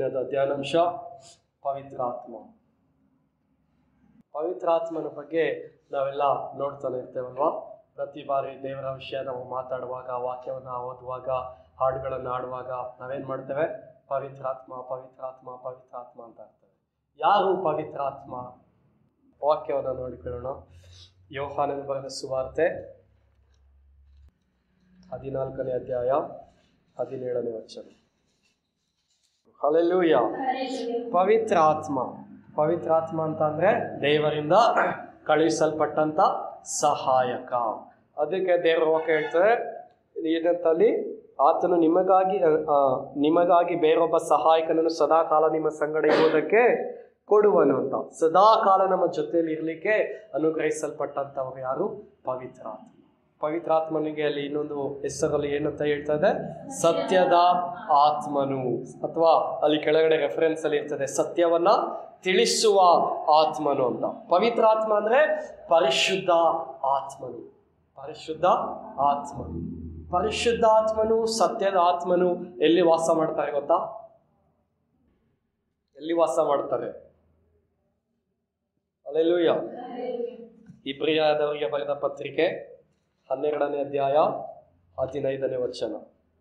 ದಿನದ ಧ್ಯಾನಾಂಶ ಪವಿತ್ರಾತ್ಮ ಪವಿತ್ರಾತ್ಮನ ಬಗ್ಗೆ ನಾವೆಲ್ಲ ನೋಡ್ತಾನೆ ಇರ್ತೇವಲ್ವಾ ಪ್ರತಿ ಬಾರಿ ದೇವರ ವಿಷಯ ನಾವು ಮಾತಾಡುವಾಗ ವಾಕ್ಯವನ್ನು ಓದುವಾಗ ಹಾಡುಗಳನ್ನು ಆಡುವಾಗ ನಾವೇನು ಮಾಡ್ತೇವೆ ಪವಿತ್ರಾತ್ಮ ಪವಿತ್ರಾತ್ಮ ಪವಿತ್ರಾತ್ಮ ಅಂತ ಇರ್ತೇವೆ ಯಾರು ಪವಿತ್ರಾತ್ಮ ವಾಕ್ಯವನ್ನು ನೋಡಿಕೊಳ್ಳೋಣ ಯೋಹಾನನ್ ಬರೆದ ಸುವಾರ್ತೆ ಹದಿನಾಲ್ಕನೇ ಅಧ್ಯಾಯ ಹದಿನೇಳನೇ ವಚನ ಹಲೆಲೂಯ ಪವಿತ್ರ ಆತ್ಮ ಪವಿತ್ರ ಆತ್ಮ ಅಂತ ಅಂದ್ರೆ ದೇವರಿಂದ ಕಳುಹಿಸಲ್ಪಟ್ಟಂತ ಸಹಾಯಕ ಅದಕ್ಕೆ ದೇವರ ವಾಕ್ಯ ಹೇಳ್ತಾರೆ ಏನಂತಲ್ಲಿ ಆತನು ನಿಮಗಾಗಿ ಆ, ನಿಮಗಾಗಿ ಬೇರೊಬ್ಬ ಸಹಾಯಕನನ್ನು ಸದಾಕಾಲ ನಿಮ್ಮ ಸಂಗಡ ಇರುವುದಕ್ಕೆ ಕೊಡುವನು ಅಂತ ಸದಾಕಾಲ ನಮ್ಮ ಜೊತೆಯಲ್ಲಿ ಇರಲಿಕ್ಕೆ ಅನುಗ್ರಹಿಸಲ್ಪಟ್ಟಂಥವ್ರು ಯಾರು ಪವಿತ್ರಾತ್ಮ ಪವಿತ್ರಾತ್ಮನಿಗೆ ಅಲ್ಲಿ ಇನ್ನೊಂದು ಹೆಸರಲ್ಲಿ ಏನಂತ ಹೇಳ್ತಾ ಇದೆ ಸತ್ಯದ ಆತ್ಮನು ಅಥವಾ ಅಲ್ಲಿ ಕೆಳಗಡೆ ರೆಫರೆನ್ಸ್ ಅಲ್ಲಿ ಇರ್ತದೆ ಸತ್ಯವನ್ನ ತಿಳಿಸುವ ಆತ್ಮನು ಅಂತ ಪವಿತ್ರಾತ್ಮ ಅಂದ್ರೆ ಪರಿಶುದ್ಧ ಆತ್ಮನು ಪರಿಶುದ್ಧ ಆತ್ಮನು ಪರಿಶುದ್ಧ ಆತ್ಮನು ಸತ್ಯದ ಆತ್ಮನು ಎಲ್ಲಿ ವಾಸ ಮಾಡ್ತಾರೆ ಗೊತ್ತಾ ಎಲ್ಲಿ ವಾಸ ಮಾಡ್ತಾರೆ ಅಲ್ಲೆಲ್ಲೂಯ್ಯ ಇಬ್ರಿಯಾದವರಿಗೆ ಬರೆದ ಪತ್ರಿಕೆ ಹನ್ನೆರಡನೇ ಅಧ್ಯಾಯ ಹದಿನೈದನೇ ವಚನ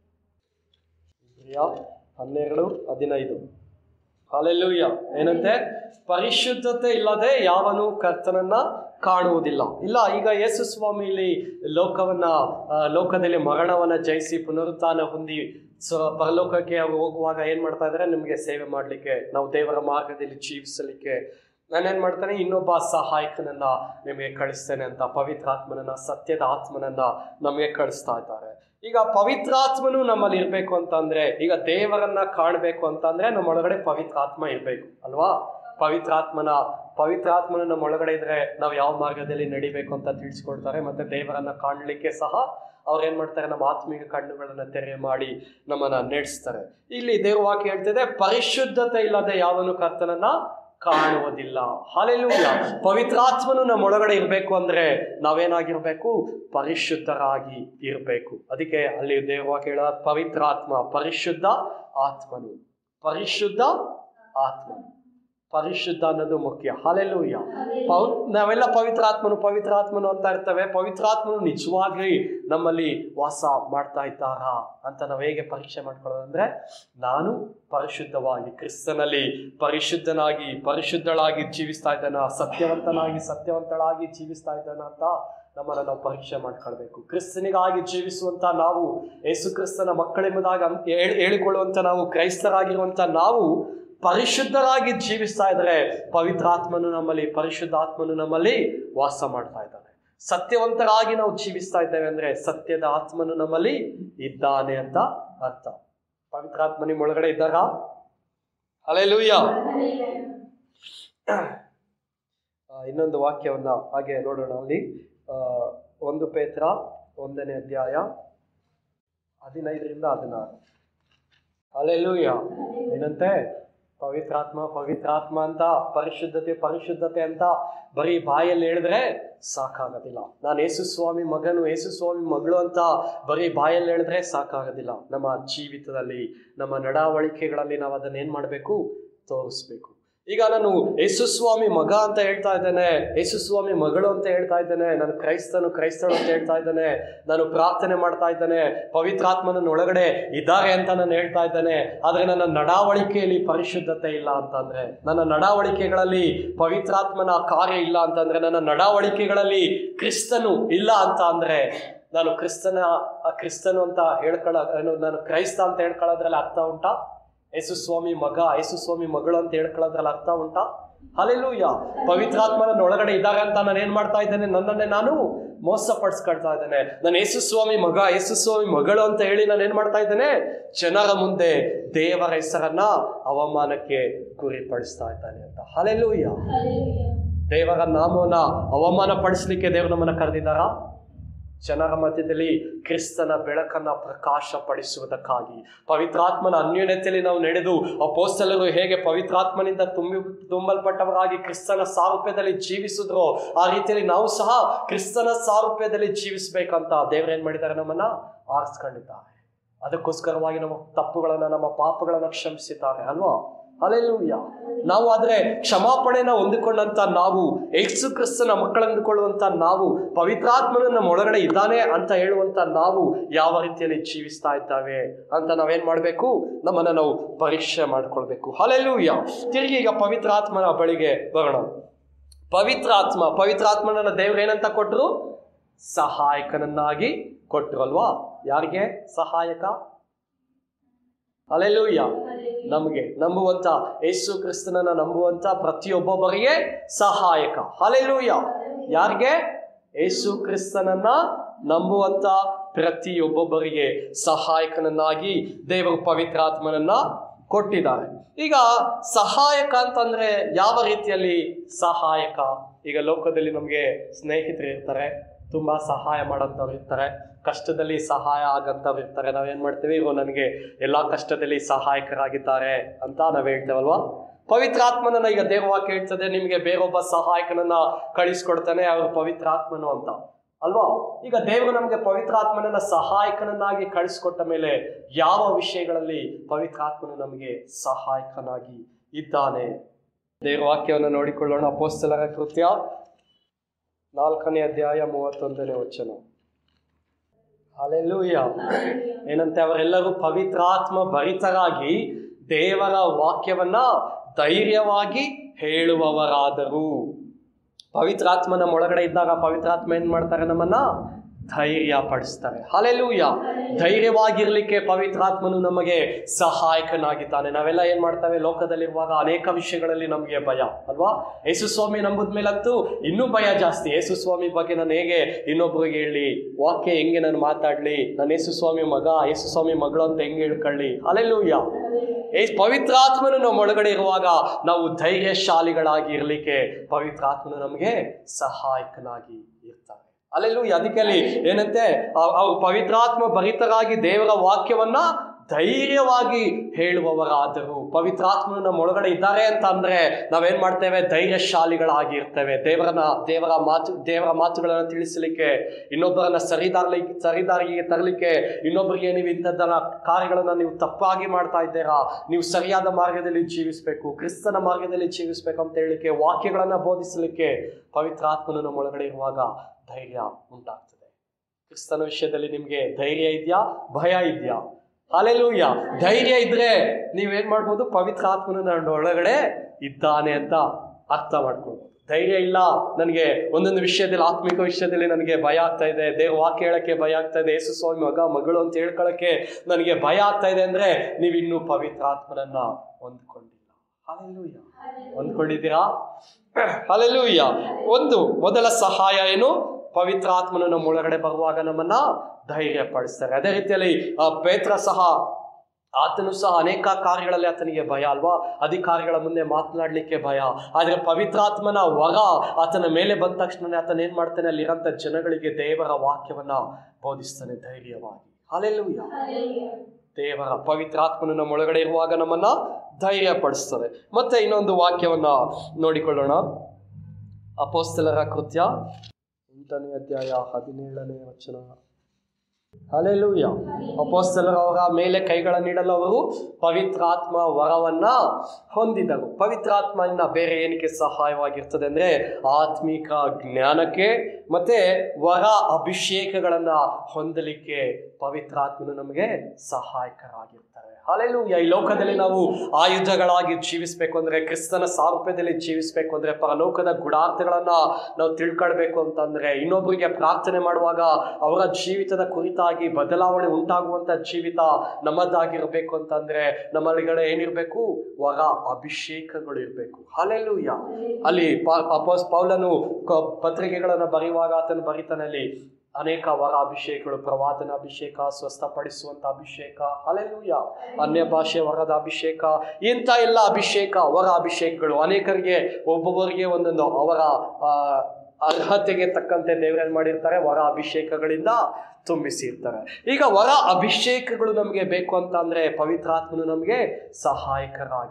ಇಬ್ರಿಯ ಹನ್ನೆರಡು ಹದಿನೈದು ಹಾಲೆಲ್ಲೂಯ್ಯ ಏನಂತೆ ಪರಿಶುದ್ಧತೆ ಇಲ್ಲದೆ ಯಾವನು ಕರ್ತನನ್ನ ಕಾಣುವುದಿಲ್ಲ ಇಲ್ಲ ಈಗ ಯೇಸು ಸ್ವಾಮಿ ಇಲ್ಲಿ ಲೋಕವನ್ನ ಆ, ಲೋಕದಲ್ಲಿ ಮರಣವನ್ನ ಜಯಿಸಿ ಪುನರುತ್ಥಾನ ಹೊಂದಿ ಸ ಪರಲೋಕಕ್ಕೆ ಅವ್ರು ಹೋಗುವಾಗ ಏನ್ ಮಾಡ್ತಾ ಇದ್ದಾರೆ ನಿಮಗೆ ಸೇವೆ ಮಾಡ್ಲಿಕ್ಕೆ ನಾವು ದೇವರ ಮಾರ್ಗದಲ್ಲಿ ಜೀವಿಸಲಿಕ್ಕೆ ನಾನೇನ್ ಮಾಡ್ತಾನೆ ಇನ್ನೊಬ್ಬ ಸಹಾಯಕನನ್ನ ನಿಮಗೆ ಕಳಿಸ್ತೇನೆ ಅಂತ ಪವಿತ್ರಾತ್ಮನನ್ನ ಸತ್ಯದ ಆತ್ಮನನ್ನ ನಮಗೆ ಕಳಿಸ್ತಾ ಇದ್ದಾರೆ ಈಗ ಪವಿತ್ರಾತ್ಮನು ನಮ್ಮಲ್ಲಿ ಇರ್ಬೇಕು ಅಂತಂದ್ರೆ ಈಗ ದೇವರನ್ನ ಕಾಣಬೇಕು ಅಂತಂದ್ರೆ ನಮ್ಮೊಳಗಡೆ ಪವಿತ್ರಾತ್ಮ ಇರ್ಬೇಕು ಅಲ್ವಾ ಪವಿತ್ರಾತ್ಮನ ಪವಿತ್ರಾತ್ಮನ ನಮ್ಮ ಒಳಗಡೆ ಇದ್ರೆ ನಾವು ಯಾವ ಮಾರ್ಗದಲ್ಲಿ ನಡಿಬೇಕು ಅಂತ ತಿಳಿಸ್ಕೊಡ್ತಾರೆ ಮತ್ತೆ ದೇವರನ್ನ ಕಾಣಲಿಕ್ಕೆ ಸಹ ಅವ್ರು ಏನ್ ಮಾಡ್ತಾರೆ ನಮ್ಮ ಆತ್ಮಿಕ ಕಣ್ಣುಗಳನ್ನ ತೆರೆ ಮಾಡಿ ನಮ್ಮನ್ನ ನಡೆಸ್ತಾರೆ ಇಲ್ಲಿ ದೇವ ವಾಕ್ಯ ಹೇಳ್ತಿದೆ ಪರಿಶುದ್ಧತೆ ಇಲ್ಲದೆ ಯಾವನು ಕರ್ತನನ್ನ ಕಾಣುವುದಿಲ್ಲ ಹಾಲೆಲೂಯ ಪವಿತ್ರಾತ್ಮನು ನಮ್ಮ ಒಳಗಡೆ ಇರಬೇಕು ಅಂದ್ರೆ ನಾವೇನಾಗಿರ್ಬೇಕು ಪರಿಶುದ್ಧರಾಗಿ ಇರಬೇಕು ಅದಕ್ಕೆ ಅಲ್ಲಿ ದೇವ ಹೇಳ ಪವಿತ್ರಾತ್ಮ ಪರಿಶುದ್ಧ ಆತ್ಮನು ಪರಿಶುದ್ಧ ಆತ್ಮನು ಪರಿಶುದ್ಧ ಅನ್ನೋದು ಮುಖ್ಯ ಹಾಲೆಲೂಯ ಪೌ ನಾವೆಲ್ಲ ಪವಿತ್ರಾತ್ಮನು ಪವಿತ್ರಾತ್ಮನು ಅಂತ ಇರ್ತವೆ ಪವಿತ್ರಾತ್ಮನು ನಿಜವಾಗಿ ನಮ್ಮಲ್ಲಿ ವಾಸ ಮಾಡ್ತಾ ಇದ್ದಾರಾ ಅಂತ ನಾವು ಹೇಗೆ ಪರೀಕ್ಷೆ ಮಾಡ್ಕೊಳ್ಳೋದಂದ್ರೆ ನಾನು ಪರಿಶುದ್ಧವಾಗಿ ಕ್ರಿಸ್ತನಲ್ಲಿ ಪರಿಶುದ್ಧನಾಗಿ ಪರಿಶುದ್ಧಳಾಗಿ ಜೀವಿಸ್ತಾ ಇದ್ದಾನ ಸತ್ಯವಂತನಾಗಿ ಸತ್ಯವಂತಳಾಗಿ ಜೀವಿಸ್ತಾ ಇದ್ದಾನ ಅಂತ ನಮ್ಮನ್ನು ನಾವು ಪರೀಕ್ಷೆ ಮಾಡ್ಕೊಳ್ಬೇಕು ಕ್ರಿಸ್ತನಿಗಾಗಿ ಜೀವಿಸುವಂತ ನಾವು ಯೇಸು ಕ್ರಿಸ್ತನ ಮಕ್ಕಳೆಂಬುದಾಗಿ ಅನ್- ಹೇಳ್- ಹೇಳಿಕೊಳ್ಳುವಂತ ನಾವು ಕ್ರೈಸ್ತರಾಗಿರುವಂತ ನಾವು ಪರಿಶುದ್ಧರಾಗಿ ಜೀವಿಸ್ತಾ ಇದ್ರೆ ಪವಿತ್ರಾತ್ಮನು ನಮ್ಮಲ್ಲಿ ಪರಿಶುದ್ಧಾತ್ಮನು ನಮ್ಮಲ್ಲಿ ವಾಸ ಮಾಡ್ತಾ ಇದ್ದಾನೆ ಸತ್ಯವಂತರಾಗಿ ನಾವು ಜೀವಿಸ್ತಾ ಇದ್ದೇವೆ ಅಂದ್ರೆ ಸತ್ಯದ ಆತ್ಮನು ನಮ್ಮಲ್ಲಿ ಇದ್ದಾನೆ ಅಂತ ಅರ್ಥ ಪವಿತ್ರಾತ್ಮ ನಿಮ್ಮ ಒಳಗಡೆ ಇದ್ದಾರಾ ಅಲೆಲೂಯ್ಯ ಇನ್ನೊಂದು ವಾಕ್ಯವನ್ನ ಹಾಗೆ ನೋಡೋಣ ಅಲ್ಲಿ ಆ, ಒಂದು ಪೇತ್ರ ಒಂದನೇ ಅಧ್ಯಾಯ ಹದಿನೈದರಿಂದ ಹದಿನಾರು ಅಲೆಲೂಯ್ಯ ಏನಂತೆ ಪವಿತ್ರಾತ್ಮ ಪವಿತ್ರಾತ್ಮ ಅಂತ ಪರಿಶುದ್ಧತೆ ಪರಿಶುದ್ಧತೆ ಅಂತ ಬರೀ ಬಾಯಲ್ಲಿ ಹೇಳಿದ್ರೆ ಸಾಕಾಗೋದಿಲ್ಲ ನಾನು ಯೇಸು ಸ್ವಾಮಿ ಮಗನು ಯೇಸು ಸ್ವಾಮಿ ಮಗಳು ಅಂತ ಬರೀ ಬಾಯಲ್ಲಿ ಹೇಳಿದ್ರೆ ಸಾಕಾಗೋದಿಲ್ಲ ನಮ್ಮ ಜೀವಿತದಲ್ಲಿ ನಮ್ಮ ನಡವಳಿಕೆಗಳಲ್ಲಿ ನಾವು ಅದನ್ನ ಏನ್ ಮಾಡಬೇಕು ತೋರಿಸ್ಬೇಕು ಈಗ ನಾನು ಯೇಸುಸ್ವಾಮಿ ಮಗ ಅಂತ ಹೇಳ್ತಾ ಇದ್ದೇನೆ ಯೇಸುಸ್ವಾಮಿ ಮಗಳು ಅಂತ ಹೇಳ್ತಾ ಇದ್ದೇನೆ ನಾನು ಕ್ರೈಸ್ತನು ಕ್ರೈಸ್ತಳು ಅಂತ ಹೇಳ್ತಾ ಇದ್ದೇನೆ ನಾನು ಪ್ರಾರ್ಥನೆ ಮಾಡ್ತಾ ಇದ್ದೇನೆ ಪವಿತ್ರಾತ್ಮನ ಒಳಗಡೆ ಇದ್ದಾರೆ ಅಂತ ನಾನು ಹೇಳ್ತಾ ಇದ್ದೇನೆ ಆದ್ರೆ ನನ್ನ ನಡಾವಳಿಕೆಯಲ್ಲಿ ಪರಿಶುದ್ಧತೆ ಇಲ್ಲ ಅಂತಂದ್ರೆ ನನ್ನ ನಡಾವಳಿಕೆಗಳಲ್ಲಿ ಪವಿತ್ರಾತ್ಮನ ಕಾರ್ಯ ಇಲ್ಲ ಅಂತಂದ್ರೆ ನನ್ನ ನಡಾವಳಿಕೆಗಳಲ್ಲಿ ಕ್ರಿಸ್ತನು ಇಲ್ಲ ಅಂತ ಅಂದ್ರೆ ನಾನು ಕ್ರಿಸ್ತನ ಆ ಕ್ರಿಸ್ತನು ಅಂತ ಹೇಳ್ಕೊಳ್ಳೋ ಏನು, ನಾನು ಕ್ರೈಸ್ತ ಅಂತ ಹೇಳ್ಕೊಳ್ಳೋದ್ರಲ್ಲಿ ಅರ್ಥ ಉಂಟಾ ಯೇಸು ಸ್ವಾಮಿ ಮಗ ಯೇಸು ಸ್ವಾಮಿ ಮಗಳು ಅಂತ ಹೇಳ್ಕೊಳ್ಳೋದ್ರಲ್ಲಿ ಅರ್ಥ ಉಂಟಾ ಅಲ್ಲೆಲ್ಲೂಯ್ಯ ಪವಿತ್ರಾತ್ಮನ ಒಳಗಡೆ ಇದ್ದಾರೆ ಅಂತ ನಾನು ಏನ್ ಮಾಡ್ತಾ ಇದ್ದೇನೆ ನನ್ನನ್ನೇ ನಾನು ಮೋಸ ಪಡಿಸ್ಕೊಳ್ತಾ ಇದ್ದೇನೆ ನಾನು ಯೇಸು ಸ್ವಾಮಿ ಮಗ ಯೇಸು ಸ್ವಾಮಿ ಮಗಳು ಅಂತ ಹೇಳಿ ನಾನು ಏನ್ ಮಾಡ್ತಾ ಇದ್ದೇನೆ ಜನರ ಮುಂದೆ ದೇವರ ಹೆಸರನ್ನ ಅವಮಾನಕ್ಕೆ ಗುರಿಪಡಿಸ್ತಾ ಇದ್ದಾನೆ ಅಂತ ಹಲೆಲೂಯ್ಯ ದೇವರ ನಾಮವನ್ನ ಅವಮಾನ ಪಡಿಸ್ಲಿಕ್ಕೆ ದೇವರು ನಮ್ಮನ್ನ ಕರೆದಿದ್ದಾರಾ ಜನರ ಮಧ್ಯದಲ್ಲಿ ಕ್ರಿಸ್ತನ ಬೆಳಕನ್ನ ಪ್ರಕಾಶಪಡಿಸುವುದಕ್ಕಾಗಿ ಪವಿತ್ರಾತ್ಮನ ಅನ್ಯೋನ್ಯತೆಯಲ್ಲಿ ನಾವು ನಡೆದು ಅಪೋಸ್ತಲರು ಹೇಗೆ ಪವಿತ್ರಾತ್ಮನಿಂದ ತುಂಬಿ ತುಂಬಲ್ಪಟ್ಟವರಾಗಿ ಕ್ರಿಸ್ತನ ಸಾರೂಪ್ಯದಲ್ಲಿ ಜೀವಿಸಿದ್ರೋ ಆ ರೀತಿಯಲ್ಲಿ ನಾವು ಸಹ ಕ್ರಿಸ್ತನ ಸಾರೂಪ್ಯದಲ್ಲಿ ಜೀವಿಸ್ಬೇಕಂತ ದೇವರು ಏನ್ ಮಾಡಿದ್ದಾರೆ ನಮ್ಮನ್ನ ಆರಿಸ್ಕೊಂಡಿದ್ದಾರೆ ಅದಕ್ಕೋಸ್ಕರವಾಗಿ ನಮ್ಮ ತಪ್ಪುಗಳನ್ನ ನಮ್ಮ ಪಾಪಗಳನ್ನ ಕ್ಷಮಿಸಿದ್ದಾರೆ ಅಲ್ವಾ ಅಲ್ಲೆಲ್ಲೂಯ್ಯ ನಾವು ಆದ್ರೆ ಕ್ಷಮಾಪಣೆನ ಹೊಂದಿಕೊಂಡಂತ ನಾವು ಯೇಸು ಕ್ರಿಸ್ತನ ಮಕ್ಕಳೆಂದುಕೊಳ್ಳುವಂತ ನಾವು ಪವಿತ್ರಾತ್ಮನು ನಮ್ಮ ಒಳಗಡೆ ಇದ್ದಾನೆ ಅಂತ ಹೇಳುವಂತ ನಾವು ಯಾವ ರೀತಿಯಲ್ಲಿ ಜೀವಿಸ್ತಾ ಇದ್ದಾವೆ ಅಂತ ನಾವೇನ್ ಮಾಡ್ಬೇಕು ನಮ್ಮನ್ನ ನಾವು ಪರೀಕ್ಷೆ ಮಾಡ್ಕೊಳ್ಬೇಕು ಅಲ್ಲೆಲ್ಲೂಯ್ಯ ತಿರುಗಿ ಈಗ ಪವಿತ್ರಾತ್ಮನ ಬಳಿಗೆ ಬರೋಣ ಪವಿತ್ರಾತ್ಮ ಪವಿತ್ರಾತ್ಮನನ್ನ ದೇವ್ರು ಏನಂತ ಕೊಟ್ರು ಸಹಾಯಕನನ್ನಾಗಿ ಕೊಟ್ರು ಅಲ್ವಾ ಯಾರಿಗೆ ಸಹಾಯಕ ಅಲೆಲೂಯ್ಯ ನಮಗೆ ನಂಬುವಂತ ಯೇಸು ಕ್ರಿಸ್ತನನ್ನ ನಂಬುವಂತ ಪ್ರತಿಯೊಬ್ಬೊಬ್ಬರಿಗೆ ಸಹಾಯಕ ಅಲೆಲೂಯ್ಯ ಯಾರಿಗೆ ಯೇಸು ಕ್ರಿಸ್ತನನ್ನ ನಂಬುವಂತ ಪ್ರತಿಯೊಬ್ಬೊಬ್ಬರಿಗೆ ಸಹಾಯಕನನ್ನಾಗಿ ದೇವರು ಪವಿತ್ರಾತ್ಮನನ್ನ ಕೊಟ್ಟಿದ್ದಾರೆ ಈಗ ಸಹಾಯಕ ಅಂತಂದ್ರೆ ಯಾವ ರೀತಿಯಲ್ಲಿ ಸಹಾಯಕ ಈಗ ಲೋಕದಲ್ಲಿ ನಮಗೆ ಸ್ನೇಹಿತರು ಇರ್ತಾರೆ ತುಂಬಾ ಸಹಾಯ ಮಾಡೋಂಥವ್ರು ಇರ್ತಾರೆ ಕಷ್ಟದಲ್ಲಿ ಸಹಾಯ ಆಗಂತವ್ರು ಇರ್ತಾರೆ ನಾವೇನ್ ಮಾಡ್ತೀವಿ ಇವರು ನನಗೆ ಎಲ್ಲಾ ಕಷ್ಟದಲ್ಲಿ ಸಹಾಯಕರಾಗಿದ್ದಾರೆ ಅಂತ ನಾವ್ ಹೇಳ್ತೇವಲ್ವಾ ಪವಿತ್ರಾತ್ಮನನ್ನ ಈಗ ದೇವವಾಕ್ಯ ಹೇಳ್ತದೆ ನಿಮಗೆ ಬೇರೊಬ್ಬ ಸಹಾಯಕನನ್ನ ಕಳಿಸ್ಕೊಡ್ತಾನೆ ಅವರು ಪವಿತ್ರಾತ್ಮನು ಅಂತ ಅಲ್ವಾ ಈಗ ದೇವರು ನಮಗೆ ಪವಿತ್ರಾತ್ಮನನ್ನ ಸಹಾಯಕನನ್ನಾಗಿ ಕಳಿಸ್ಕೊಟ್ಟ ಮೇಲೆ ಯಾವ ವಿಷಯಗಳಲ್ಲಿ ಪವಿತ್ರಾತ್ಮನು ನಮಗೆ ಸಹಾಯಕನಾಗಿ ಇದ್ದಾನೆ ದೇವರ ವಾಕ್ಯವನ್ನು ನೋಡಿಕೊಳ್ಳೋಣ ಅಪೋಸ್ತಲರ ಕೃತ್ಯ ನಾಲ್ಕನೇ ಅಧ್ಯಾಯ ಮೂವತ್ತೊಂದನೇ ವಚನ ಅಲ್ಲೆಲ್ಲೂಯ್ಯ ಏನಂತೆ ಅವರೆಲ್ಲರೂ ಪವಿತ್ರಾತ್ಮ ಭರಿತರಾಗಿ ದೇವರ ವಾಕ್ಯವನ್ನ ಧೈರ್ಯವಾಗಿ ಹೇಳುವವರಾದರು ಪವಿತ್ರಾತ್ಮ ನಮ್ಮ ಒಳಗಡೆ ಇದ್ದಾಗ ಪವಿತ್ರಾತ್ಮ ಏನ್ ಮಾಡ್ತಾರೆ ನಮ್ಮನ್ನ ಧೈರ್ಯ ಪಡಿಸ್ತಾರೆ ಹಾಲೆಲ್ಲೂಯ್ಯ ಧೈರ್ಯವಾಗಿರ್ಲಿಕ್ಕೆ ಪವಿತ್ರಾತ್ಮನು ನಮಗೆ ಸಹಾಯಕನಾಗಿದ್ದಾನೆ ನಾವೆಲ್ಲ ಏನ್ ಮಾಡ್ತೇವೆ ಲೋಕದಲ್ಲಿರುವಾಗ ಅನೇಕ ವಿಷಯಗಳಲ್ಲಿ ನಮಗೆ ಭಯ ಅಲ್ವಾ ಯೇಸು ಸ್ವಾಮಿ ನಂಬುದ ಮೇಲಂತೂ ಇನ್ನೂ ಭಯ ಜಾಸ್ತಿ ಯೇಸು ಸ್ವಾಮಿ ಬಗ್ಗೆ ನಾನು ಹೇಗೆ ಇನ್ನೊಬ್ರಿಗೆ ಹೇಳಿ ವಾಕ್ಯ ಹೆಂಗೆ ನಾನು ಮಾತಾಡ್ಲಿ ನಾನು ಯೇಸು ಸ್ವಾಮಿ ಮಗ ಯೇಸು ಸ್ವಾಮಿ ಮಗಳು ಅಂತ ಹೆಂಗೆ ಹೇಳ್ಕೊಳ್ಳಿ ಅಲ್ಲೆಲ್ಲೂಯ್ಯ ಏ ಪವಿತ್ರಾತ್ಮನು ನಮ್ಮ ಒಳಗಡೆ ಇರುವಾಗ ನಾವು ಧೈರ್ಯಶಾಲಿಗಳಾಗಿ ಇರಲಿಕ್ಕೆ ಪವಿತ್ರಾತ್ಮನು ನಮಗೆ ಸಹಾಯಕನಾಗಿ ಇರ್ತಾರೆ ಅಲ್ಲೆಲ್ಲೂ ಅದಕ್ಕೆ ಅಲ್ಲಿ ಏನಂತೆ ಅವ್- ಅವ್ರು ಪವಿತ್ರಾತ್ಮ ಭರಿತರಾಗಿ ದೇವರ ವಾಕ್ಯವನ್ನ ಧೈರ್ಯವಾಗಿ ಹೇಳುವವರಾದರು ಪವಿತ್ರಾತ್ಮನು ನಮ್ಮ ಒಳಗಡೆ ಇದ್ದಾರೆ ಅಂತ ಅಂದ್ರೆ ನಾವೇನ್ ಮಾಡ್ತೇವೆ ಧೈರ್ಯಶಾಲಿಗಳಾಗಿ ಇರ್ತೇವೆ ದೇವರನ್ನ ದೇವರ ಮಾತು ದೇವರ ಮಾತುಗಳನ್ನ ತಿಳಿಸಲಿಕ್ಕೆ ಇನ್ನೊಬ್ಬರನ್ನ ಸರಿದಾರ್ಲಿ ಸರಿದಾರಿಗೆ ತರಲಿಕ್ಕೆ ಇನ್ನೊಬ್ಬರಿಗೆ ನೀವು ಇಂಥದ್ದನ್ನ ಕಾರ್ಯಗಳನ್ನ ನೀವು ತಪ್ಪಾಗಿ ಮಾಡ್ತಾ ಇದ್ದೀರಾ ನೀವು ಸರಿಯಾದ ಮಾರ್ಗದಲ್ಲಿ ಜೀವಿಸಬೇಕು ಕ್ರಿಸ್ತನ ಮಾರ್ಗದಲ್ಲಿ ಜೀವಿಸಬೇಕು ಅಂತ ಹೇಳಲಿಕ್ಕೆ ವಾಕ್ಯಗಳನ್ನ ಬೋಧಿಸಲಿಕ್ಕೆ ಪವಿತ್ರಾತ್ಮನು ನಮ್ಮ ಒಳಗಡೆ ಇರುವಾಗ ಧೈರ್ಯ ಉಂಟಾಗ್ತದೆ ಕ್ರಿಸ್ತನ ವಿಷಯದಲ್ಲಿ ನಿಮ್ಗೆ ಧೈರ್ಯ ಇದೆಯಾ ಭಯ ಇದೆಯಾ ಅಲ್ಲೆಲ್ಲೂಯ್ಯ ಧೈರ್ಯ ಇದ್ರೆ ನೀವೇನ್ ಮಾಡ್ಬೋದು ಪವಿತ್ರಾತ್ಮನು ನನ್ನ ಒಳಗಡೆ ಇದ್ದಾನೆ ಅಂತ ಅರ್ಥ ಮಾಡ್ಕೊಳ್ಬೋದು ಧೈರ್ಯ ಇಲ್ಲ ನನಗೆ ಒಂದೊಂದು ವಿಷಯದಲ್ಲಿ ಆತ್ಮಿಕ ವಿಷಯದಲ್ಲಿ ನನಗೆ ಭಯ ಆಗ್ತಾ ಇದೆ ದೇವ ವಾಕ್ಯ ಹೇಳಕ್ಕೆ ಭಯ ಆಗ್ತಾ ಇದೆ ಯೇಸು ಸ್ವಾಮಿ ಮಗ ಮಗಳು ಅಂತ ಹೇಳ್ಕೊಳಕ್ಕೆ ನನಗೆ ಭಯ ಆಗ್ತಾ ಇದೆ ಅಂದ್ರೆ ನೀವಿನ್ನೂ ಪವಿತ್ರಾತ್ಮನನ್ನ ಹೊಂದ್ಕೊಂಡಿಲ್ಲ ಅಲ್ಲೆಲ್ಲೂಯ್ಯ ಹೊಂದ್ಕೊಂಡಿದ್ದೀರಾ ಅಲ್ಲೆಲ್ಲೂಯ್ಯ ಒಂದು ಮೊದಲ ಸಹಾಯ ಏನು ಪವಿತ್ರಾತ್ಮನು ನಮ್ಮ ಒಳಗಡೆ ಬರುವಾಗ ನಮ್ಮನ್ನ ಧೈರ್ಯ ಪಡಿಸ್ತಾರೆ ಅದೇ ರೀತಿಯಲ್ಲಿ ಆ, ಪೇತ್ರ ಸಹ ಆತನು ಸಹ ಅನೇಕ ಕಾರ್ಯಗಳಲ್ಲಿ ಆತನಿಗೆ ಭಯ ಅಲ್ವಾ ಅಧಿಕಾರಿಗಳ ಮುಂದೆ ಮಾತನಾಡ್ಲಿಕ್ಕೆ ಭಯ ಆದ್ರೆ ಪವಿತ್ರಾತ್ಮನ ವರ ಆತನ ಮೇಲೆ ಬಂದ ತಕ್ಷಣ ಆತನ ಏನ್ ಮಾಡ್ತಾನೆ ಅಲ್ಲಿರಂತ ಜನಗಳಿಗೆ ದೇವರ ವಾಕ್ಯವನ್ನ ಬೋಧಿಸ್ತಾನೆ ಧೈರ್ಯವಾಗಿ ಅಲ್ಲೆಲ್ಲೂಯ್ಯ ದೇವರ ಪವಿತ್ರಾತ್ಮನು ನಮ್ಮ ಒಳಗಡೆ ಇರುವಾಗ ನಮ್ಮನ್ನ ಧೈರ್ಯ ಪಡಿಸ್ತದೆ ಮತ್ತೆ ಇನ್ನೊಂದು ವಾಕ್ಯವನ್ನ ನೋಡಿಕೊಳ್ಳೋಣ ಅಪೋಸ್ತಲರ ಕೃತ್ಯ ಎಂಟನೇ ಅಧ್ಯಾಯ ಹದಿನೇಳನೇ ವಚನ ಅಲೆಲೂಯ ಅಪೋಸ್ತಲರು ಅವರ ಮೇಲೆ ಕೈಗಳನ್ನಿಡಲು ಅವರು ಪವಿತ್ರಾತ್ಮ ವರವನ್ನ ಹೊಂದಿದರು ಪವಿತ್ರಾತ್ಮ ಇನ್ನ ಬೇರೆ ಏನಕ್ಕೆ ಸಹಾಯವಾಗಿರ್ತದೆ ಅಂದ್ರೆ ಆತ್ಮಿಕ ಜ್ಞಾನಕ್ಕೆ ಮತ್ತೆ ವರ ಅಭಿಷೇಕಗಳನ್ನ ಹೊಂದಲಿಕ್ಕೆ ಪವಿತ್ರಾತ್ಮನು ನಮಗೆ ಸಹಾಯಕರಾಗಿರ್ತಾರೆ ಅಲೆಲೂಯ ಈ ಲೋಕದಲ್ಲಿ ನಾವು ಆಯುಧಗಳಾಗಿ ಜೀವಿಸ್ಬೇಕು ಅಂದ್ರೆ ಕ್ರಿಸ್ತನ ಸಾರೂಪ್ಯದಲ್ಲಿ ಜೀವಿಸ್ಬೇಕು ಅಂದ್ರೆ ಪರಲೋಕದ ಗುಡಾರ್ಥಗಳನ್ನ ನಾವು ತಿಳ್ಕೊಳ್ಬೇಕು ಅಂತಂದ್ರೆ ಇನ್ನೊಬ್ಬರಿಗೆ ಪ್ರಾರ್ಥನೆ ಮಾಡುವಾಗ ಅವರ ಜೀವಿತದ ಕುರಿತಾಗಿ ಬದಲಾವಣೆ ಉಂಟಾಗುವಂತ ಜೀವಿತ ನಮ್ಮದಾಗಿರ್ಬೇಕು ಅಂತಂದ್ರೆ ನಮ್ಮಲ್ಲಿಗಡೆ ಏನಿರ್ಬೇಕು ವರ ಅಭಿಷೇಕಗಳು ಇರ್ಬೇಕು ಅಲ್ಲೆಲ್ಲೂಯ್ಯ ಅಲ್ಲಿ ಪ- ಅಪೋಸ್ ಪೌಲನು ಕ- ಪತ್ರಿಕೆಗಳನ್ನ ಬರೆಯುವಾಗ ಆತನು ಬರಿತಾನೆ ಅಲ್ಲಿ ಅನೇಕ ವರ ಅಭಿಷೇಕಗಳು ಪ್ರವಾದನ ಅಭಿಷೇಕ ಸ್ವಸ್ಥಪಡಿಸುವಂತ ಅಭಿಷೇಕ ಅಲ್ಲೆಲ್ಲೂಯ್ಯ ಅನ್ಯ ಭಾಷೆ ವರದ ಅಭಿಷೇಕ ಇಂಥ ಎಲ್ಲ ಅಭಿಷೇಕ ವರ ಅಭಿಷೇಕಗಳು ಅನೇಕರಿಗೆ ಒಬ್ಬೊಬ್ಬರಿಗೆ ಒಂದೊಂದು ಅವರ ಆ, ಅರ್ಹತೆಗೆ ತಕ್ಕಂತೆ ದೇವರೇನ್ ಮಾಡಿರ್ತಾರೆ ವರ ಅಭಿಷೇಕಗಳಿಂದ ತುಂಬಿಸಿರ್ತಾರೆ ಈಗ ವರ ಅಭಿಷೇಕಗಳು ನಮಗೆ ಬೇಕು ಅಂತ ಅಂದ್ರೆ ಪವಿತ್ರಾತ್ಮನು ನಮಗೆ ಸಹಾಯಕರಾಗಿ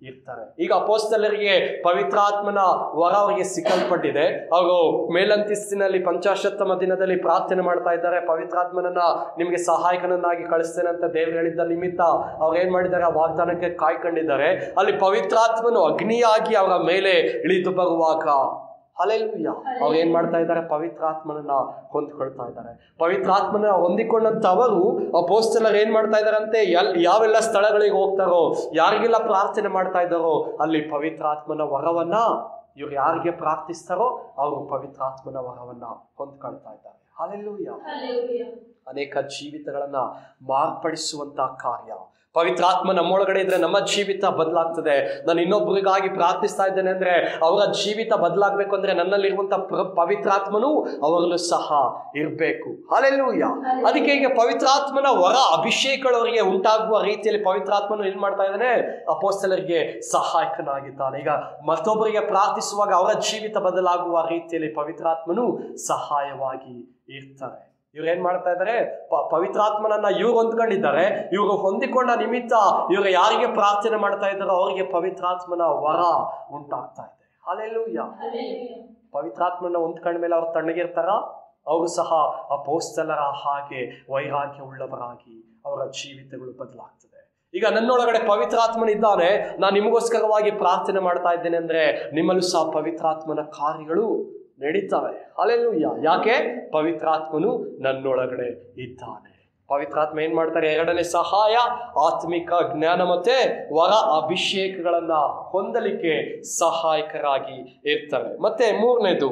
ಇರ್ತಾರೆ ಈಗ ಅಪೋಸ್ತಲರಿಗೆ ಪವಿತ್ರಾತ್ಮನ ವರ ಅವರಿಗೆ ಸಿಕ್ಕಲ್ಪಟ್ಟಿದೆ ಅವರು ಮೇಲಂತಿಸ್ತಿನಲ್ಲಿ ಪಂಚಾಶತ್ತಮ ದಿನದಲ್ಲಿ ಪ್ರಾರ್ಥನೆ ಮಾಡ್ತಾ ಇದ್ದಾರೆ ಪವಿತ್ರಾತ್ಮನನ್ನ ನಿಮಗೆ ಸಹಾಯಕನನ್ನಾಗಿ ಕಳಿಸ್ತೇನೆ ಅಂತ ದೇವರು ಹೇಳಿದ್ದ ನಿಮಿತ್ತ ಅವ್ರು ಏನ್ ಮಾಡಿದ್ದಾರೆ ಆ ವಾಗ್ದಾನಕ್ಕೆ ಕಾಯ್ಕೊಂಡಿದ್ದಾರೆ ಅಲ್ಲಿ ಪವಿತ್ರಾತ್ಮನು ಅಗ್ನಿಯಾಗಿ ಅವರ ಮೇಲೆ ಇಳಿದು ಬರುವಾಗ ಅಲೆಲುಯ್ಯ ಅವ್ರು ಏನ್ ಮಾಡ್ತಾ ಇದ್ದಾರೆ ಪವಿತ್ರಾತ್ಮನನ್ನ ಹೊಂದ್ಕೊಳ್ತಾ ಇದ್ದಾರೆ ಪವಿತ್ರಾತ್ಮನ ಹೊಂದಿಕೊಂಡಂತ ಅವರು ಅಪೋಸ್ತಲರು ಏನ್ ಮಾಡ್ತಾ ಇದಾರಂತೆ ಎಲ್ ಯಾವೆಲ್ಲ ಸ್ಥಳಗಳಿಗೆ ಹೋಗ್ತಾರೋ ಯಾರಿಗೆಲ್ಲ ಪ್ರಾರ್ಥನೆ ಮಾಡ್ತಾ ಇದ್ದಾರೋ ಅಲ್ಲಿ ಪವಿತ್ರಾತ್ಮನ ವರವನ್ನ ಇವ್ರು ಯಾರಿಗೆ ಪ್ರಾರ್ಥಿಸ್ತಾರೋ ಅವರು ಪವಿತ್ರಾತ್ಮನ ವರವನ್ನ ಹೊಂದ್ಕೊಳ್ತಾ ಇದ್ದಾರೆ ಅಲೆಲ್ಲೂಯ್ಯ ಅನೇಕ ಜೀವಿತಗಳನ್ನ ಮಾರ್ಪಡಿಸುವಂತ ಕಾರ್ಯ ಪವಿತ್ರಾತ್ಮ ನಮ್ಮೊಳಗಡೆ ಇದ್ರೆ ನಮ್ಮ ಜೀವಿತ ಬದಲಾಗ್ತದೆ ನಾನು ಇನ್ನೊಬ್ಬರಿಗಾಗಿ ಪ್ರಾರ್ಥಿಸ್ತಾ ಇದ್ದೇನೆ ಅಂದ್ರೆ ಅವರ ಜೀವಿತ ಬದಲಾಗಬೇಕು ಅಂದ್ರೆ ನನ್ನಲ್ಲಿರುವಂತ ಪ್ರ- ಪವಿತ್ರಾತ್ಮನು ಅವರಲ್ಲೂ ಸಹ ಇರಬೇಕು ಅಲ್ಲೆಲ್ಲೂಯ್ಯ ಅದಕ್ಕೆ ಈಗ ಪವಿತ್ರಾತ್ಮನ ವರ ಅಭಿಷೇಕಗಳು ಅವರಿಗೆ ಉಂಟಾಗುವ ರೀತಿಯಲ್ಲಿ ಪವಿತ್ರಾತ್ಮನು ಏನ್ ಮಾಡ್ತಾ ಇದ್ದಾನೆ ಅಪೋಸ್ತಲರಿಗೆ ಸಹಾಯಕನಾಗಿದ್ದಾನೆ ಈಗ ಮತ್ತೊಬ್ಬರಿಗೆ ಪ್ರಾರ್ಥಿಸುವಾಗ ಅವರ ಜೀವಿತ ಬದಲಾಗುವ ರೀತಿಯಲ್ಲಿ ಪವಿತ್ರಾತ್ಮನು ಸಹಾಯವಾಗಿ ಇರ್ತಾರೆ ಇವ್ರು ಏನ್ ಮಾಡ್ತಾ ಇದ್ದಾರೆ ಪ- ಪವಿತ್ರಾತ್ಮನನ್ನ ಇವ್ರು ಹೊಂದ್ಕೊಂಡಿದ್ದಾರೆ ಇವ್ರು ಹೊಂದಿಕೊಂಡ ನಿಮಿತ್ತ ಇವ್ರು ಯಾರಿಗೆ ಪ್ರಾರ್ಥನೆ ಮಾಡ್ತಾ ಇದ್ದಾರೋ ಅವರಿಗೆ ಪವಿತ್ರಾತ್ಮನ ವರ ಉಂಟಾಗ್ತಾ ಇದೆ ಅಲ್ಲೆಲ್ಲೂಯ್ಯ ಪವಿತ್ರಾತ್ಮನ ಹೊಂದ್ಕೊಂಡ ಮೇಲೆ ಅವ್ರು ತಣ್ಣಗಿರ್ತಾರ ಅವರು ಸಹ ಅಪೋಸ್ತಲರ ಹಾಗೆ ವೈರಾಗ್ಯ ಉಳ್ಳವರಾಗಿ ಅವರ ಜೀವಿತಗಳು ಬದಲಾಗ್ತದೆ ಈಗ ನನ್ನೊಳಗಡೆ ಪವಿತ್ರಾತ್ಮನಿದ್ದಾನೆ ನಾನು ನಿಮಗೋಸ್ಕರವಾಗಿ ಪ್ರಾರ್ಥನೆ ಮಾಡ್ತಾ ಇದ್ದೇನೆ ಅಂದ್ರೆ ನಿಮ್ಮಲ್ಲೂ ಸಹ ಪವಿತ್ರಾತ್ಮನ ಕಾರ್ಯಗಳು ನಡೀತವೆ ಅಲ್ಲೆಲ್ಲೂಯ್ಯ ಯಾಕೆ ಪವಿತ್ರಾತ್ಮನು ನನ್ನೊಳಗಡೆ ಇದ್ದಾನೆ ಪವಿತ್ರಾತ್ಮ ಏನ್ ಮಾಡ್ತಾರೆ ಎರಡನೇ ಸಹಾಯ ಆತ್ಮಿಕ ಜ್ಞಾನ ಮತ್ತೆ ವರ ಅಭಿಷೇಕಗಳನ್ನ ಹೊಂದಲಿಕ್ಕೆ ಸಹಾಯಕರಾಗಿ ಇರ್ತಾರೆ ಮತ್ತೆ ಮೂರನೇದು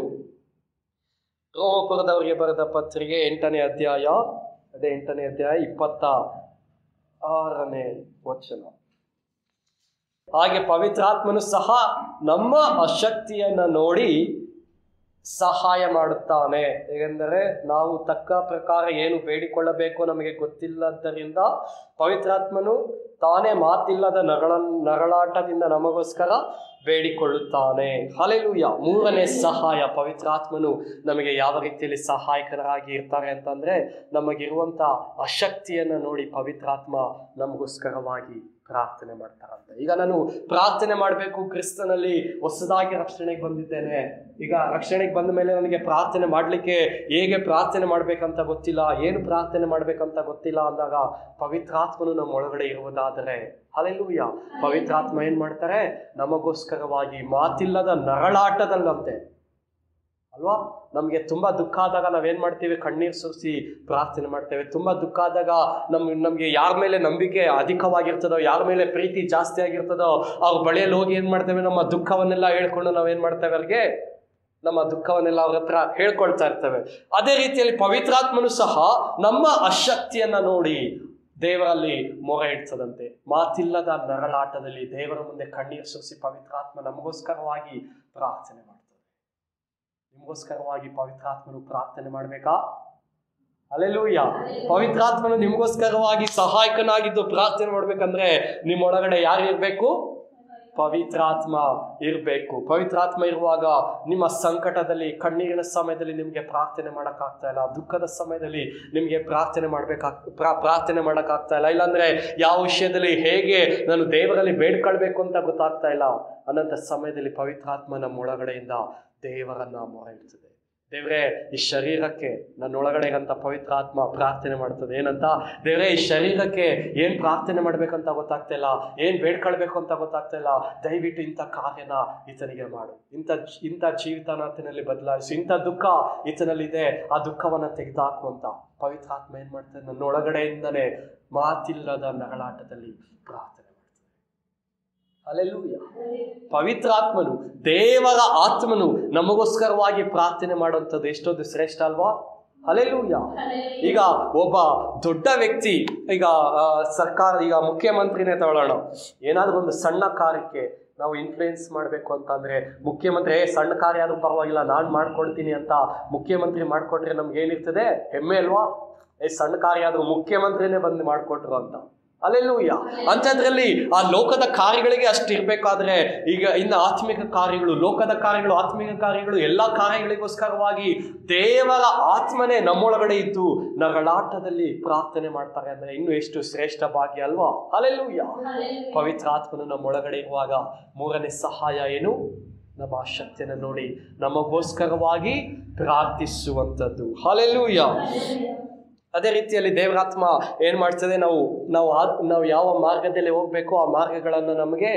ರೋಮಪುರದವರಿಗೆ ಬರೆದ ಪತ್ರಿಕೆ ಎಂಟನೇ ಅಧ್ಯಾಯ ಅದೇ ಎಂಟನೇ ಅಧ್ಯಾಯ ಇಪ್ಪತ್ತ ಆರನೇ ವಚನ ಹಾಗೆ ಪವಿತ್ರಾತ್ಮನು ಸಹ ನಮ್ಮ ಅಶಕ್ತಿಯನ್ನ ನೋಡಿ ಸಹಾಯ ಮಾಡುತ್ತಾನೆ ಏಕೆಂದರೆ ನಾವು ತಕ್ಕ ಪ್ರಕಾರ ಏನು ಬೇಡಿಕೊಳ್ಳಬೇಕು ನಮಗೆ ಗೊತ್ತಿಲ್ಲದ್ದರಿಂದ ಪವಿತ್ರಾತ್ಮನು ತಾನೇ ಮಾತಿಲ್ಲದ ನರಳ ನರಳಾಟದಿಂದ ನಮಗೋಸ್ಕರ ಬೇಡಿಕೊಳ್ಳುತ್ತಾನೆ ಹಲೆಲುಯ್ಯ ಮೂರನೇ ಸಹಾಯ ಪವಿತ್ರಾತ್ಮನು ನಮಗೆ ಯಾವ ರೀತಿಯಲ್ಲಿ ಸಹಾಯಕರಾಗಿ ಇರ್ತಾರೆ ಅಂತಂದ್ರೆ ನಮಗಿರುವಂತ ಅಶಕ್ತಿಯನ್ನು ನೋಡಿ ಪವಿತ್ರಾತ್ಮ ನಮಗೋಸ್ಕರವಾಗಿ ಪ್ರಾರ್ಥನೆ ಮಾಡ್ತಾರಂತೆ ಈಗ ನಾನು ಪ್ರಾರ್ಥನೆ ಮಾಡಬೇಕು ಕ್ರಿಸ್ತನಲ್ಲಿ ಹೊಸದಾಗಿ ರಕ್ಷಣೆಗೆ ಬಂದಿದ್ದೇನೆ ಈಗ ರಕ್ಷಣೆಗೆ ಬಂದ ಮೇಲೆ ನನಗೆ ಪ್ರಾರ್ಥನೆ ಮಾಡಲಿಕ್ಕೆ ಹೇಗೆ ಪ್ರಾರ್ಥನೆ ಮಾಡ್ಬೇಕಂತ ಗೊತ್ತಿಲ್ಲ ಏನು ಪ್ರಾರ್ಥನೆ ಮಾಡ್ಬೇಕಂತ ಗೊತ್ತಿಲ್ಲ ಅಂದಾಗ ಪವಿತ್ರಾತ್ಮನು ನಮ್ಮ ಒಳಗಡೆ ಇರುವುದಾದರೆ ಅಲ್ಲೆಲ್ಲೂಯ್ಯ ಪವಿತ್ರಾತ್ಮ ಏನ್ ಮಾಡ್ತಾರೆ ನಮಗೋಸ್ಕರವಾಗಿ ಮಾತಿಲ್ಲದ ನರಳಾಟದಲ್ಲಂತೆ ಅಲ್ವಾ ನಮಗೆ ತುಂಬಾ ದುಃಖ ಆದಾಗ ನಾವೇನ್ ಮಾಡ್ತೀವಿ ಕಣ್ಣೀರು ಸುರಿಸಿ ಪ್ರಾರ್ಥನೆ ಮಾಡ್ತೇವೆ ತುಂಬಾ ದುಃಖ ಆದಾಗ ನಮ್ ನಮ್ಗೆ ಯಾರ ಮೇಲೆ ನಂಬಿಕೆ ಅಧಿಕವಾಗಿರ್ತದೋ ಯಾರ ಮೇಲೆ ಪ್ರೀತಿ ಜಾಸ್ತಿ ಆಗಿರ್ತದೋ ಅವ್ರ ಬಳಿಯಲ್ಲಿ ಹೋಗಿ ಏನ್ ಮಾಡ್ತೇವೆ ನಮ್ಮ ದುಃಖವನ್ನೆಲ್ಲ ಹೇಳ್ಕೊಂಡು ನಾವೇನ್ ಮಾಡ್ತೇವೆ ಅವ್ರಿಗೆ ನಮ್ಮ ದುಃಖವನ್ನೆಲ್ಲ ಅವ್ರ ಹತ್ರ ಹೇಳ್ಕೊಳ್ತಾ ಇರ್ತೇವೆ ಅದೇ ರೀತಿಯಲ್ಲಿ ಪವಿತ್ರಾತ್ಮನು ಸಹ ನಮ್ಮ ಅಶಕ್ತಿಯನ್ನ ನೋಡಿ ದೇವರಲ್ಲಿ ಮೊರೆ ಇಡ್ತದಂತೆ ಮಾತಿಲ್ಲದ ನರಳಾಟದಲ್ಲಿ ದೇವರ ಮುಂದೆ ಕಣ್ಣೀರು ಸುರಿಸಿ ಪವಿತ್ರಾತ್ಮ ನಮಗೋಸ್ಕರವಾಗಿ ಪ್ರಾರ್ಥನೆ ಮಾಡ್ತದೆ ನಿಮಗೋಸ್ಕರವಾಗಿ ಪವಿತ್ರಾತ್ಮನು ಪ್ರಾರ್ಥನೆ ಮಾಡ್ಬೇಕಾ ಅಲ್ಲೆಲ್ಲೂಯ್ಯ ಪವಿತ್ರಾತ್ಮನು ನಿಮಗೋಸ್ಕರವಾಗಿ ಸಹಾಯಕನಾಗಿದ್ದು ಪ್ರಾರ್ಥನೆ ಮಾಡ್ಬೇಕಂದ್ರೆ ನಿಮ್ಮೊಳಗಡೆ ಯಾರು ಇರ್ಬೇಕು ಪವಿತ್ರಾತ್ಮ ಇರಬೇಕು ಪವಿತ್ರಾತ್ಮ ಇರುವಾಗ ನಿಮ್ಮ ಸಂಕಟದಲ್ಲಿ ಕಣ್ಣೀರಿನ ಸಮಯದಲ್ಲಿ ನಿಮಗೆ ಪ್ರಾರ್ಥನೆ ಮಾಡೋಕ್ಕಾಗ್ತಾ ಇಲ್ಲ ದುಃಖದ ಸಮಯದಲ್ಲಿ ನಿಮಗೆ ಪ್ರಾರ್ಥನೆ ಮಾಡ್ಬೇಕಾಗ್ ಪ್ರಾ ಪ್ರಾರ್ಥನೆ ಮಾಡೋಕ್ಕಾಗ್ತಾ ಇಲ್ಲ ಇಲ್ಲಾಂದ್ರೆ ಯಾವ ವಿಷಯದಲ್ಲಿ ಹೇಗೆ ನಾನು ದೇವರಲ್ಲಿ ಬೇಡ್ಕೊಳ್ಬೇಕು ಅಂತ ಗೊತ್ತಾಗ್ತಾ ಇಲ್ಲ ಅನ್ನೋಂಥ ಸಮಯದಲ್ಲಿ ಪವಿತ್ರಾತ್ಮ ನಮ್ಮ ಒಳಗಡೆಯಿಂದ ದೇವರನ್ನ ಮೊರೆ ಇಡ್ತದೆ ದೇವರೇ ಈ ಶರೀರಕ್ಕೆ ನನ್ನೊಳಗಡೆ ಇರೋಂಥ ಪವಿತ್ರಾತ್ಮ ಪ್ರಾರ್ಥನೆ ಮಾಡ್ತದೆ ಏನಂತ ದೇವರೇ ಈ ಶರೀರಕ್ಕೆ ಏನು ಪ್ರಾರ್ಥನೆ ಮಾಡ್ಬೇಕಂತ ಗೊತ್ತಾಗ್ತಾ ಇಲ್ಲ ಏನು ಬೇಡ್ಕೊಳ್ಬೇಕು ಅಂತ ಗೊತ್ತಾಗ್ತಾ ಇಲ್ಲ ದಯವಿಟ್ಟು ಇಂಥ ಕಾರ್ಯನ ಈತನಿಗೆ ಮಾಡು ಇಂಥ ಇಂಥ ಜೀವಿತನ ಆತನಲ್ಲಿ ಬದಲಾಯಿಸು ಇಂಥ ದುಃಖ ಈತನಲ್ಲಿದೆ ಆ ದುಃಖವನ್ನು ತೆಗೆದುಹಾಕು ಅಂತ ಪವಿತ್ರಾತ್ಮ ಏನು ಮಾಡ್ತದೆ ನನ್ನ ಒಳಗಡೆಯಿಂದನೇ ಮಾತಿಲ್ಲದ ನರಳಾಟದಲ್ಲಿ ಪ್ರಾರ್ಥನೆ ಮಾಡ್ತದೆ ಅಲ್ಲೆಲ್ಲೂಯ್ಯ ಪವಿತ್ರಾತ್ಮನು ದೇವರ ಆತ್ಮನು ನಮಗೋಸ್ಕರವಾಗಿ ಪ್ರಾರ್ಥನೆ ಮಾಡುವಂಥದ್ದು ಎಷ್ಟೊಂದು ಶ್ರೇಷ್ಠ ಅಲ್ವಾ ಅಲೆಲೂಯ್ಯ ಈಗ ಒಬ್ಬ ದೊಡ್ಡ ವ್ಯಕ್ತಿ ಈಗ ಆ, ಸರ್ಕಾರ ಈಗ ಮುಖ್ಯಮಂತ್ರಿನೇ ತಗೊಳ್ಳೋಣ ಏನಾದರೂ ಒಂದು ಸಣ್ಣ ಕಾರ್ಯಕ್ಕೆ ನಾವು ಇನ್ಫ್ಲೂಯೆನ್ಸ್ ಮಾಡಬೇಕು ಅಂತಂದ್ರೆ ಮುಖ್ಯಮಂತ್ರಿ ಏ ಸಣ್ಣ ಕಾರ್ಯ ಆದ್ರೂ ಪರವಾಗಿಲ್ಲ ನಾನು ಮಾಡ್ಕೊಳ್ತೀನಿ ಅಂತ ಮುಖ್ಯಮಂತ್ರಿ ಮಾಡಿಕೊಟ್ರೆ ನಮ್ಗೆ ಏನಿರ್ತದೆ ಹೆಮ್ಮೆ ಅಲ್ವಾ ಏ ಸಣ್ಣ ಕಾರ್ಯ ಆದ್ರೂ ಮುಖ್ಯಮಂತ್ರಿನೇ ಬಂದು ಮಾಡಿಕೊಟ್ರು ಅಂತ ಅಲ್ಲೆಲ್ಲೂಯ್ಯ ಅಂಥದ್ರಲ್ಲಿ ಆ ಲೋಕದ ಕಾರ್ಯಗಳಿಗೆ ಅಷ್ಟು ಇರ್ಬೇಕಾದ್ರೆ ಈಗ ಇನ್ನು ಆತ್ಮಿಕ ಕಾರ್ಯಗಳು ಲೋಕದ ಕಾರ್ಯಗಳು ಆತ್ಮಿಕ ಕಾರ್ಯಗಳು ಎಲ್ಲ ಕಾರ್ಯಗಳಿಗೋಸ್ಕರವಾಗಿ ದೇವರ ಆತ್ಮನೇ ನಮ್ಮೊಳಗಡೆ ಇದ್ದು ನರಳಾಟದಲ್ಲಿ ಪ್ರಾರ್ಥನೆ ಮಾಡ್ತಾರೆ ಅಂದ್ರೆ ಇನ್ನು ಎಷ್ಟು ಶ್ರೇಷ್ಠ ಭಾಗ್ಯ ಅಲ್ವಾ ಅಲ್ಲೆಲ್ಲೂಯ್ಯ ಪವಿತ್ರ ಆತ್ಮನು ನಮ್ಮೊಳಗಡೆ ಇರುವಾಗ ಮೂರನೇ ಸಹಾಯ ಏನು ನಮ್ಮ ಆ ಶಕ್ತಿಯನ್ನು ನೋಡಿ ನಮಗೋಸ್ಕರವಾಗಿ ಪ್ರಾರ್ಥಿಸುವಂಥದ್ದು ಹಾಲೆಲ್ಲೂಯ್ಯ ಅದೇ ರೀತಿಯಲ್ಲಿ ದೇವರಾತ್ಮ ಏನ್ ಮಾಡ್ತದೆ ನಾವು ನಾವು ಆ- ನಾವು ಯಾವ ಮಾರ್ಗದಲ್ಲಿ ಹೋಗ್ಬೇಕು ಆ ಮಾರ್ಗಗಳನ್ನು ನಮಗೆ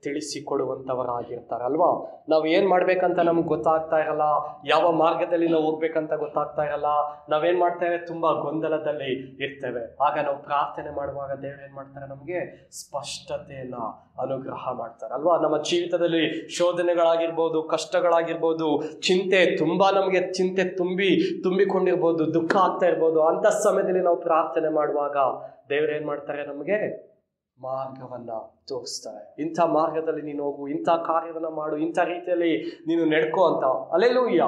ತಿಳಿಸಿಕೊಡುವಂಥವರಾಗಿರ್ತಾರೆ ಅಲ್ವಾ ನಾವು ಏನು ಮಾಡ್ಬೇಕಂತ ನಮ್ಗೆ ಗೊತ್ತಾಗ್ತಾ ಇರಲ್ಲ ಯಾವ ಮಾರ್ಗದಲ್ಲಿ ನಾವು ಹೋಗ್ಬೇಕಂತ ಗೊತ್ತಾಗ್ತಾ ಇರಲ್ಲ ನಾವೇನ್ ಮಾಡ್ತೇವೆ ತುಂಬಾ ಗೊಂದಲದಲ್ಲಿ ಇರ್ತೇವೆ ಆಗ ನಾವು ಪ್ರಾರ್ಥನೆ ಮಾಡುವಾಗ ದೇವ್ರು ಏನ್ ಮಾಡ್ತಾರೆ ನಮಗೆ ಸ್ಪಷ್ಟತೆಯನ್ನ ಅನುಗ್ರಹ ಮಾಡ್ತಾರೆ ಅಲ್ವಾ ನಮ್ಮ ಜೀವಿತದಲ್ಲಿ ಶೋಧನೆಗಳಾಗಿರ್ಬೋದು ಕಷ್ಟಗಳಾಗಿರ್ಬೋದು ಚಿಂತೆ ತುಂಬಾ ನಮಗೆ ಚಿಂತೆ ತುಂಬಿ ತುಂಬಿಕೊಂಡಿರ್ಬೋದು ದುಃಖ ಆಗ್ತಾ ಇರ್ಬೋದು ಅಂತ ಸಮಯದಲ್ಲಿ ನಾವು ಪ್ರಾರ್ಥನೆ ಮಾಡುವಾಗ ದೇವ್ರು ಏನ್ ಮಾಡ್ತಾರೆ ನಮಗೆ ಮಾರ್ಗವನ್ನ ತೋರಿಸ್ತಾರೆ ಇಂಥ ಮಾರ್ಗದಲ್ಲಿ ನೀನು ಹೋಗು ಇಂಥ ಕಾರ್ಯವನ್ನ ಮಾಡು ಇಂಥ ರೀತಿಯಲ್ಲಿ ನೀನು ನಡ್ಕೋ ಅಂತ ಅಲ್ಲೆಲ್ಲೂಯ್ಯ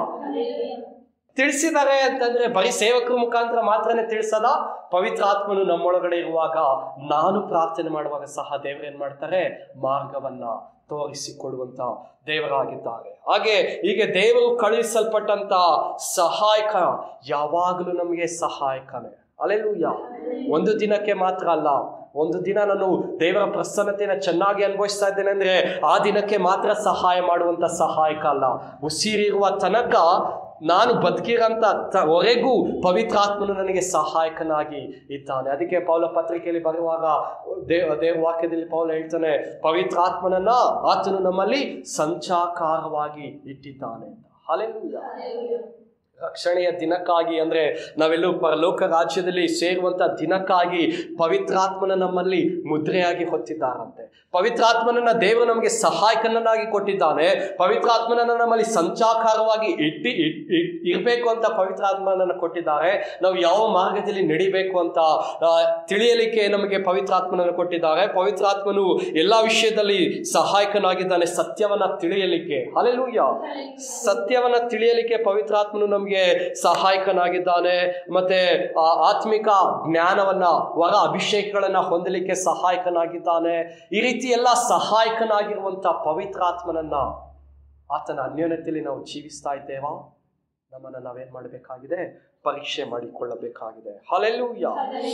ತಿಳಿಸಿದ್ದಾರೆ ಅಂತಂದ್ರೆ ಬರೀ ಸೇವಕರ ಮುಖಾಂತರ ಮಾತ್ರನೇ ತಿಳಿಸದ ಪವಿತ್ರ ಆತ್ಮನು ನಮ್ಮೊಳಗಡೆ ಇರುವಾಗ ನಾನು ಪ್ರಾರ್ಥನೆ ಮಾಡುವಾಗ ಸಹ ದೇವರು ಏನ್ ಮಾಡ್ತಾರೆ ಮಾರ್ಗವನ್ನ ತೋರಿಸಿಕೊಡುವಂತ ದೇವರಾಗಿದ್ದಾರೆ ಹಾಗೆ ಹೀಗೆ ದೇವರು ಕಳುಹಿಸಲ್ಪಟ್ಟಂತ ಸಹಾಯಕ ಯಾವಾಗಲೂ ನಮಗೆ ಸಹಾಯಕನೇ ಅಲ್ಲೆಲ್ಲೂಯ್ಯ ಒಂದು ದಿನಕ್ಕೆ ಮಾತ್ರ ಅಲ್ಲ ಒಂದು ದಿನ ನಾನು ದೇವರ ಪ್ರಸನ್ನತೆಯನ್ನು ಚೆನ್ನಾಗಿ ಅನುಭವಿಸ್ತಾ ಇದ್ದೇನೆ ಅಂದ್ರೆ ಆ ದಿನಕ್ಕೆ ಮಾತ್ರ ಸಹಾಯ ಮಾಡುವಂತ ಸಹಾಯಕ ಅಲ್ಲ ಉಸಿರಿರುವ ತನಕ ನಾನು ಬದುಕಿರಂತ ತ- ವರೆಗೂ ಪವಿತ್ರಾತ್ಮನು ನನಗೆ ಸಹಾಯಕನಾಗಿ ಇದ್ದಾನೆ ಅದಕ್ಕೆ ಪೌಲ ಪತ್ರಿಕೆಯಲ್ಲಿ ಬರುವಾಗ ದೇವ ದೇವ ವಾಕ್ಯದಲ್ಲಿ ಪೌಲ ಹೇಳ್ತಾನೆ ಪವಿತ್ರಾತ್ಮನನ್ನ ಆತನು ನಮ್ಮಲ್ಲಿ ಸಂಚಾಕಾರವಾಗಿ ಇಟ್ಟಿದ್ದಾನೆ ಅಂತ ಹಾಲೆಲ್ಲೂಯ್ಯ ರಕ್ಷಣೆಯ ದಿನಕ್ಕಾಗಿ ಅಂದ್ರೆ ನಾವೆಲ್ಲೂ ಪರಲೋಕ ರಾಜ್ಯದಲ್ಲಿ ಸೇರುವಂತ ದಿನಕ್ಕಾಗಿ ಪವಿತ್ರಾತ್ಮನ ನಮ್ಮಲ್ಲಿ ಮುದ್ರೆಯಾಗಿ ಹೊತ್ತಿದ್ದಾರಂತೆ ಪವಿತ್ರಾತ್ಮನನ್ನ ದೇವರು ನಮಗೆ ಸಹಾಯಕನನ್ನಾಗಿ ಕೊಟ್ಟಿದ್ದಾನೆ ಪವಿತ್ರಾತ್ಮನನ್ನ ನಮ್ಮಲ್ಲಿ ಸಂಚಾಕಾರವಾಗಿ ಇಟ್ಟಿ ಇಟ್- ಇಟ್- ಇರ್ಬೇಕು ಅಂತ ಪವಿತ್ರಾತ್ಮನನ್ನ ಕೊಟ್ಟಿದ್ದಾರೆ ನಾವು ಯಾವ ಮಾರ್ಗದಲ್ಲಿ ನಡಿಬೇಕು ಅಂತ ಆ, ತಿಳಿಯಲಿಕ್ಕೆ ನಮಗೆ ಪವಿತ್ರಾತ್ಮನನ್ನು ಕೊಟ್ಟಿದ್ದಾರೆ ಪವಿತ್ರಾತ್ಮನು ಎಲ್ಲಾ ವಿಷಯದಲ್ಲಿ ಸಹಾಯಕನಾಗಿದ್ದಾನೆ ಸತ್ಯವನ್ನ ತಿಳಿಯಲಿಕ್ಕೆ ಅಲ್ಲೆಲ್ಲೂಯ್ಯ ಸತ್ಯವನ್ನ ತಿಳಿಯಲಿಕ್ಕೆ ಪವಿತ್ರಾತ್ಮನು ನಮಗೆ ಸಹಾಯಕನಾಗಿದ್ದಾನೆ ಮತ್ತೆ ಆ ಆತ್ಮಿಕ ಜ್ಞಾನವನ್ನ ವರ ಅಭಿಷೇಕಗಳನ್ನ ಹೊಂದಲಿಕ್ಕೆ ಸಹಾಯಕನಾಗಿದ್ದಾನೆ ಈ ರೀತಿ ಎಲ್ಲ ಸಹಾಯಕನಾಗಿರುವಂತ ಪವಿತ್ರಾತ್ಮನನ್ನ ಆತನ ಅನ್ಯೋನ್ಯತೆಯಲ್ಲಿ ನಾವು ಜೀವಿಸ್ತಾ ಇದ್ದೇವಾ ನಮ್ಮನ್ನ ನಾವೇನ್ ಮಾಡಬೇಕಾಗಿದೆ ಪರೀಕ್ಷೆ ಮಾಡಿಕೊಳ್ಳಬೇಕಾಗಿದೆ ಹಾಲೆಲ್ಲೂಯ್ಯ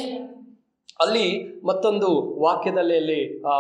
ಅಲ್ಲಿ ಮತ್ತೊಂದು ವಾಕ್ಯದಲ್ಲಿ ಅಲ್ಲಿ ಆ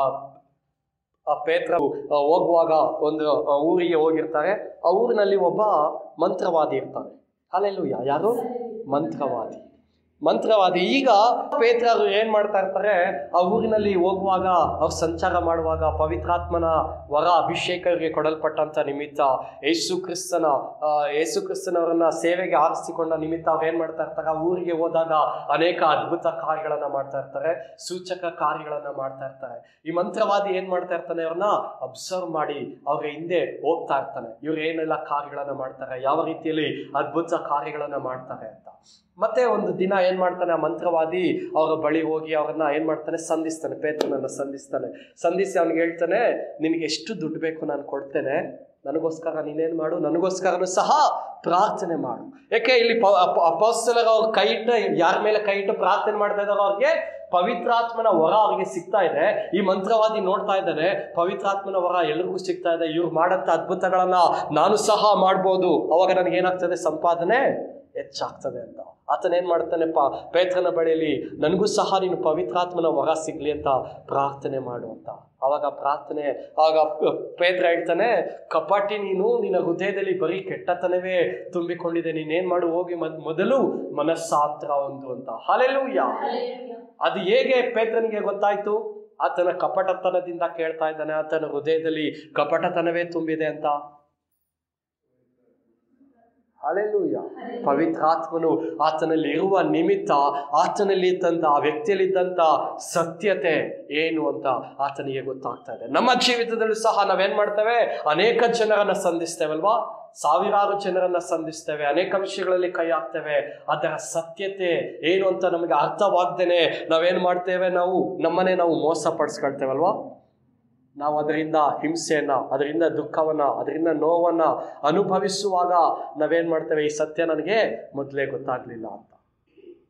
ಆ ಪೇತ್ರ ಆ, ಹೋಗುವಾಗ ಒಂದು ಆ, ಊರಿಗೆ ಹೋಗಿರ್ತಾರೆ ಆ ಊರಿನಲ್ಲಿ ಒಬ್ಬ ಮಂತ್ರವಾದಿ ಇರ್ತಾನೆ ಅಲ್ಲೆಲ್ಲೂ ಯಾರು ಮಂತ್ರವಾದಿ ಮಂತ್ರವಾದಿ ಈಗ ಪೇತ್ರರು ಏನ್ ಮಾಡ್ತಾ ಇರ್ತಾರೆ ಆ ಊರಿನಲ್ಲಿ ಹೋಗುವಾಗ ಅವ್ರು ಸಂಚಾರ ಮಾಡುವಾಗ ಪವಿತ್ರಾತ್ಮನ ವರ ಅಭಿಷೇಕರಿಗೆ ಕೊಡಲ್ಪಟ್ಟಂತ ನಿಮಿತ್ತ ಯೇಸು ಕ್ರಿಸ್ತನ ಆ, ಯೇಸು ಕ್ರಿಸ್ತನವರನ್ನ ಸೇವೆಗೆ ಆರಿಸಿಕೊಂಡ ನಿಮಿತ್ತ ಅವ್ರು ಏನ್ ಮಾಡ್ತಾ ಇರ್ತಾರೆ ಆ ಊರಿಗೆ ಹೋದಾಗ ಅನೇಕ ಅದ್ಭುತ ಕಾರ್ಯಗಳನ್ನ ಮಾಡ್ತಾ ಇರ್ತಾರೆ ಸೂಚಕ ಕಾರ್ಯಗಳನ್ನ ಮಾಡ್ತಾ ಇರ್ತಾರೆ ಈ ಮಂತ್ರವಾದಿ ಏನ್ ಮಾಡ್ತಾ ಇರ್ತಾನೆ ಅವ್ರನ್ನ ಅಬ್ಸರ್ವ್ ಮಾಡಿ ಅವ್ರ ಹಿಂದೆ ಹೋಗ್ತಾ ಇರ್ತಾನೆ ಇವ್ರು ಏನೆಲ್ಲ ಕಾರ್ಯಗಳನ್ನ ಮಾಡ್ತಾರೆ ಯಾವ ರೀತಿಯಲ್ಲಿ ಅದ್ಭುತ ಕಾರ್ಯಗಳನ್ನ ಮಾಡ್ತಾರೆ ಅಂತ ಮತ್ತೆ ಒಂದು ದಿನ ಏನ್ ಮಾಡ್ತಾನೆ ಆ ಮಂತ್ರವಾದಿ ಅವರ ಬಳಿ ಹೋಗಿ ಅವ್ರನ್ನ ಏನ್ ಮಾಡ್ತಾನೆ ಸಂಧಿಸ್ತಾನೆ ಪೇತ್ರನನ್ನ ಸಂಧಿಸ್ತಾನೆ ಸಂಧಿಸಿ ಅವ್ನಿಗೆ ಹೇಳ್ತಾನೆ ನಿನಗೆ ಎಷ್ಟು ದುಡ್ಡು ಬೇಕು ನಾನು ಕೊಡ್ತೇನೆ ನನಗೋಸ್ಕರ ನೀನೇನ್ ಮಾಡು ನನಗೋಸ್ಕರನು ಸಹ ಪ್ರಾರ್ಥನೆ ಮಾಡು ಯಾಕೆ ಇಲ್ಲಿ ಅಪೋಸ್ತಲರ ಅವ್ರ ಕೈ ಇಟ್ಟು ಯಾರ ಮೇಲೆ ಕೈ ಇಟ್ಟು ಪ್ರಾರ್ಥನೆ ಮಾಡ್ತಾ ಇದಾರೋ ಅವ್ರಿಗೆ ಪವಿತ್ರಾತ್ಮನ ವರ ಅವ್ರಿಗೆ ಸಿಗ್ತಾ ಇದೆ ಈ ಮಂತ್ರವಾದಿ ನೋಡ್ತಾ ಇದ್ದಾನೆ ಪವಿತ್ರಾತ್ಮನ ವರ ಎಲ್ರಿಗೂ ಸಿಗ್ತಾ ಇದೆ ಇವ್ರು ಮಾಡಂತ ಅದ್ಭುತಗಳನ್ನ ನಾನು ಸಹ ಮಾಡ್ಬೋದು ಅವಾಗ ನನಗೆ ಏನಾಗ್ತದೆ ಸಂಪಾದನೆ ಹೆಚ್ಚಾಗ್ತದೆ ಅಂತ ಆತನ ಏನ್ ಮಾಡ್ತಾನೆ ಪ ಪೇತ್ರನ ಬಳಿಯಲ್ಲಿ ನನಗೂ ಸಹ ನೀನು ಪವಿತ್ರಾತ್ಮನ ವರ ಸಿಗ್ಲಿ ಅಂತ ಪ್ರಾರ್ಥನೆ ಮಾಡು ಅಂತ ಅವಾಗ ಪ್ರಾರ್ಥನೆ ಆಗ ಪ- ಪೇತ್ರ ಹೇಳ್ತಾನೆ ಕಪಾಟಿ ನೀನು ನಿನ್ನ ಹೃದಯದಲ್ಲಿ ಬರೀ ಕೆಟ್ಟತನವೇ ತುಂಬಿಕೊಂಡಿದೆ ನೀನೇನ್ ಮಾಡು ಹೋಗಿ ಮದ್ ಮೊದಲು ಮನಸ್ಸಾಂತರ ಒಂದು ಅಂತ ಹಾಲೆಲ್ಲೂಯ್ಯ ಅದು ಹೇಗೆ ಪೇತ್ರನಿಗೆ ಗೊತ್ತಾಯ್ತು ಆತನ ಕಪಟತನದಿಂದ ಕೇಳ್ತಾ ಇದ್ದಾನೆ ಆತನ ಹೃದಯದಲ್ಲಿ ಕಪಟತನವೇ ತುಂಬಿದೆ ಅಂತ ಅಲೆಲ್ಲೂಯ್ಯ ಪವಿತ್ರಾತ್ಮನು ಆತನಲ್ಲಿ ಇರುವ ನಿಮಿತ್ತ ಆತನಲ್ಲಿ ಇದ್ದಂಥ ಆ ವ್ಯಕ್ತಿಯಲ್ಲಿದ್ದಂಥ ಸತ್ಯತೆ ಏನು ಅಂತ ಆತನಿಗೆ ಗೊತ್ತಾಗ್ತಾ ಇದೆ ನಮ್ಮ ಜೀವಿತದಲ್ಲೂ ಸಹ ನಾವೇನ್ ಮಾಡ್ತೇವೆ ಅನೇಕ ಜನರನ್ನ ಸಂಧಿಸ್ತೇವಲ್ವಾ ಸಾವಿರಾರು ಜನರನ್ನ ಸಂಧಿಸ್ತೇವೆ ಅನೇಕ ವಿಷಯಗಳಲ್ಲಿ ಕೈ ಹಾಕ್ತೇವೆ ಅದರ ಸತ್ಯತೆ ಏನು ಅಂತ ನಮಗೆ ಅರ್ಥವಾಗ್ದೇನೆ ನಾವೇನ್ ಮಾಡ್ತೇವೆ ನಾವು ನಮ್ಮನೆ ನಾವು ಮೋಸ ಪಡಿಸ್ಕೊಳ್ತೇವಲ್ವಾ ನಾವು ಅದರಿಂದ ಹಿಂಸೆಯನ್ನ ಅದರಿಂದ ದುಃಖವನ್ನ ಅದರಿಂದ ನೋವನ್ನ ಅನುಭವಿಸುವಾಗ ನಾವೇನ್ ಮಾಡ್ತೇವೆ ಈ ಸತ್ಯ ನನಗೆ ಮೊದಲೇ ಗೊತ್ತಾಗ್ಲಿಲ್ಲ ಅಂತ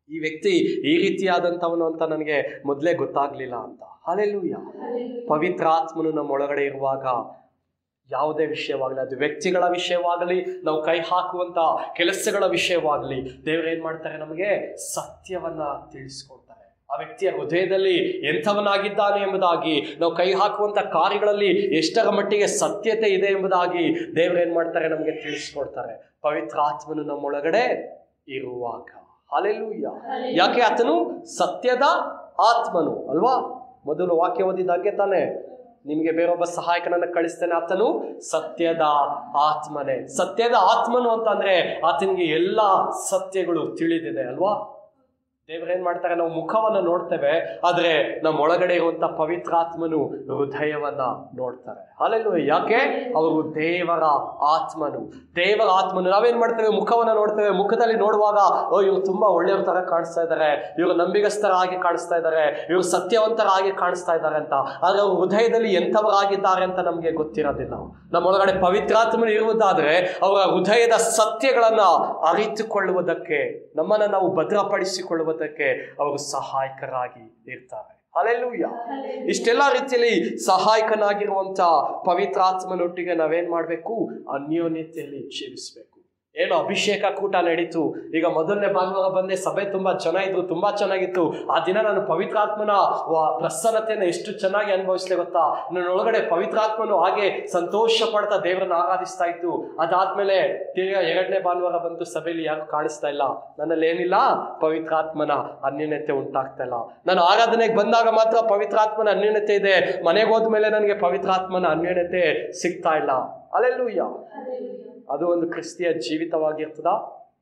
ಈ ವ್ಯಕ್ತಿ ಈ ರೀತಿಯಾದಂಥವನು ಅಂತ ನನಗೆ ಮೊದಲೇ ಗೊತ್ತಾಗ್ಲಿಲ್ಲ ಅಂತ ಹಾಲೆಲ್ಲೂಯ್ಯ ಪವಿತ್ರಾತ್ಮನು ನಮ್ಮ ಒಳಗಡೆ ಇರುವಾಗ ಯಾವುದೇ ವಿಷಯವಾಗಲಿ ಅದು ವ್ಯಕ್ತಿಗಳ ವಿಷಯವಾಗಲಿ ನಾವು ಕೈ ಹಾಕುವಂತ ಕೆಲಸಗಳ ವಿಷಯವಾಗಲಿ ದೇವರು ಏನ್ ಮಾಡ್ತಾರೆ ನಮಗೆ ಸತ್ಯವನ್ನ ತಿಳಿಸ್ಕೊಡ್ತಾರೆ ಆ ವ್ಯಕ್ತಿಯ ಹೃದಯದಲ್ಲಿ ಎಂಥವನಾಗಿದ್ದಾನೆ ಎಂಬುದಾಗಿ ನಾವು ಕೈ ಹಾಕುವಂತ ಕಾರ್ಯಗಳಲ್ಲಿ ಎಷ್ಟರ ಮಟ್ಟಿಗೆ ಸತ್ಯತೆ ಇದೆ ಎಂಬುದಾಗಿ ದೇವರು ಏನ್ ಮಾಡ್ತಾರೆ ನಮಗೆ ತಿಳಿಸ್ಕೊಡ್ತಾರೆ ಪವಿತ್ರಾತ್ಮನು ನಮ್ಮೊಳಗಡೆ ಇರುವಾಗ ಅಲೆಲೂಯ್ಯ ಯಾಕೆ ಆತನು ಸತ್ಯದ ಆತ್ಮನು ಅಲ್ವಾ ಮೊದಲು ವಾಕ್ಯ ಓದಿದಾಗೆ ತಾನೆ ನಿಮಗೆ ಬೇರೊಬ್ಬ ಸಹಾಯಕನನ್ನ ಕಳಿಸ್ತೇನೆ ಆತನು ಸತ್ಯದ ಆತ್ಮನೇ ಸತ್ಯದ ಆತ್ಮನು ಅಂತಂದ್ರೆ ಆತನಿಗೆ ಎಲ್ಲ ಸತ್ಯಗಳು ತಿಳಿದಿದೆ ಅಲ್ವಾ ದೇವರೇನ್ ಮಾಡ್ತಾರೆ ನಾವು ಮುಖವನ್ನ ನೋಡ್ತೇವೆ ಆದ್ರೆ ನಮ್ಮ ಒಳಗಡೆ ಇರುವಂತ ಪವಿತ್ರಾತ್ಮನು ಹೃದಯವನ್ನ ನೋಡ್ತಾರೆ ಅಲ್ಲೆಲ್ಲೂ ಯಾಕೆ ಅವರು ದೇವರ ಆತ್ಮನು ದೇವರ ಆತ್ಮನು ನಾವೇನ್ ಮಾಡ್ತೇವೆ ಮುಖವನ್ನ ನೋಡ್ತೇವೆ ಮುಖದಲ್ಲಿ ನೋಡುವಾಗ ಓ ಇವ್ರು ತುಂಬಾ ಒಳ್ಳೆಯವ್ರ ತರ ಕಾಣಿಸ್ತಾ ಇದ್ದಾರೆ ಇವರು ನಂಬಿಗಸ್ಥರಾಗಿ ಕಾಣಿಸ್ತಾ ಇದ್ದಾರೆ ಇವರು ಸತ್ಯವಂತರಾಗಿ ಕಾಣಿಸ್ತಾ ಇದ್ದಾರೆ ಅಂತ ಆದ್ರೆ ಅವ್ರ ಹೃದಯದಲ್ಲಿ ಎಂಥವರಾಗಿದ್ದಾರೆ ಅಂತ ನಮಗೆ ಗೊತ್ತಿರೋದಿಲ್ಲ ನಮ್ಮೊಳಗಡೆ ಪವಿತ್ರಾತ್ಮನು ಇರುವುದಾದ್ರೆ ಅವರ ಹೃದಯದ ಸತ್ಯಗಳನ್ನ ಅರಿತುಕೊಳ್ಳುವುದಕ್ಕೆ ನಮ್ಮನ್ನ ನಾವು ಭದ್ರಪಡಿಸಿಕೊಳ್ಳುವುದಕ್ಕೆ ಅವರು ಸಹಾಯಕರಾಗಿ ಇರ್ತಾರೆ ಅಲ್ಲೆಲ್ಲೂಯ್ಯ ಇಷ್ಟೆಲ್ಲ ರೀತಿಯಲ್ಲಿ ಸಹಾಯಕನಾಗಿರುವಂತ ಪವಿತ್ರಾತ್ಮನೊಟ್ಟಿಗೆ ನಾವೇನ್ ಮಾಡ್ಬೇಕು ಅನ್ಯೋನ್ಯತೆಯಲ್ಲಿ ಜೀವಿಸ್ಬೇಕು ಏನು ಅಭಿಷೇಕ ಕೂಟ ನಡೀತು ಈಗ ಮೊದಲನೇ ಭಾನುವಾರ ಬಂದೆ ಸಭೆ ತುಂಬಾ ಜನ ಇದ್ರು ತುಂಬಾ ಚೆನ್ನಾಗಿತ್ತು ಆ ದಿನ ನಾನು ಪವಿತ್ರಾತ್ಮನ ವ- ಪ್ರಸನ್ನತೆಯನ್ನು ಎಷ್ಟು ಚೆನ್ನಾಗಿ ಅನುಭವಿಸ್ಲೆ ಗೊತ್ತಾ ನನ್ನ ಒಳಗಡೆ ಪವಿತ್ರಾತ್ಮನು ಹಾಗೆ ಸಂತೋಷ ಪಡ್ತಾ ದೇವರನ್ನ ಆರಾಧಿಸ್ತಾ ಇತ್ತು ಅದಾದ್ಮೇಲೆ ತಿರ್ಗಾ ಎರಡನೇ ಭಾನುವಾರ ಬಂತು ಸಭೆಯಲ್ಲಿ ಯಾರು ಕಾಣಿಸ್ತಾ ಇಲ್ಲ ನನ್ನಲ್ಲಿ ಏನಿಲ್ಲ ಪವಿತ್ರಾತ್ಮನ ಅನ್ಯೋನ್ಯತೆ ಉಂಟಾಗ್ತಾ ಇಲ್ಲ ನಾನು ಆರಾಧನೆಗೆ ಬಂದಾಗ ಮಾತ್ರ ಪವಿತ್ರಾತ್ಮನ ಅನ್ಯೋನ್ಯತೆ ಇದೆ ಮನೆಗೆ ಹೋದ್ಮೇಲೆ ನನಗೆ ಪವಿತ್ರಾತ್ಮನ ಅನ್ಯೋನ್ಯತೆ ಸಿಗ್ತಾ ಇಲ್ಲ ಅಲ್ಲೆಲ್ಲೂಯ್ಯ ಅದು ಒಂದು ಕ್ರಿಸ್ತಿಯ ಜೀವಿತವಾಗಿರ್ತದ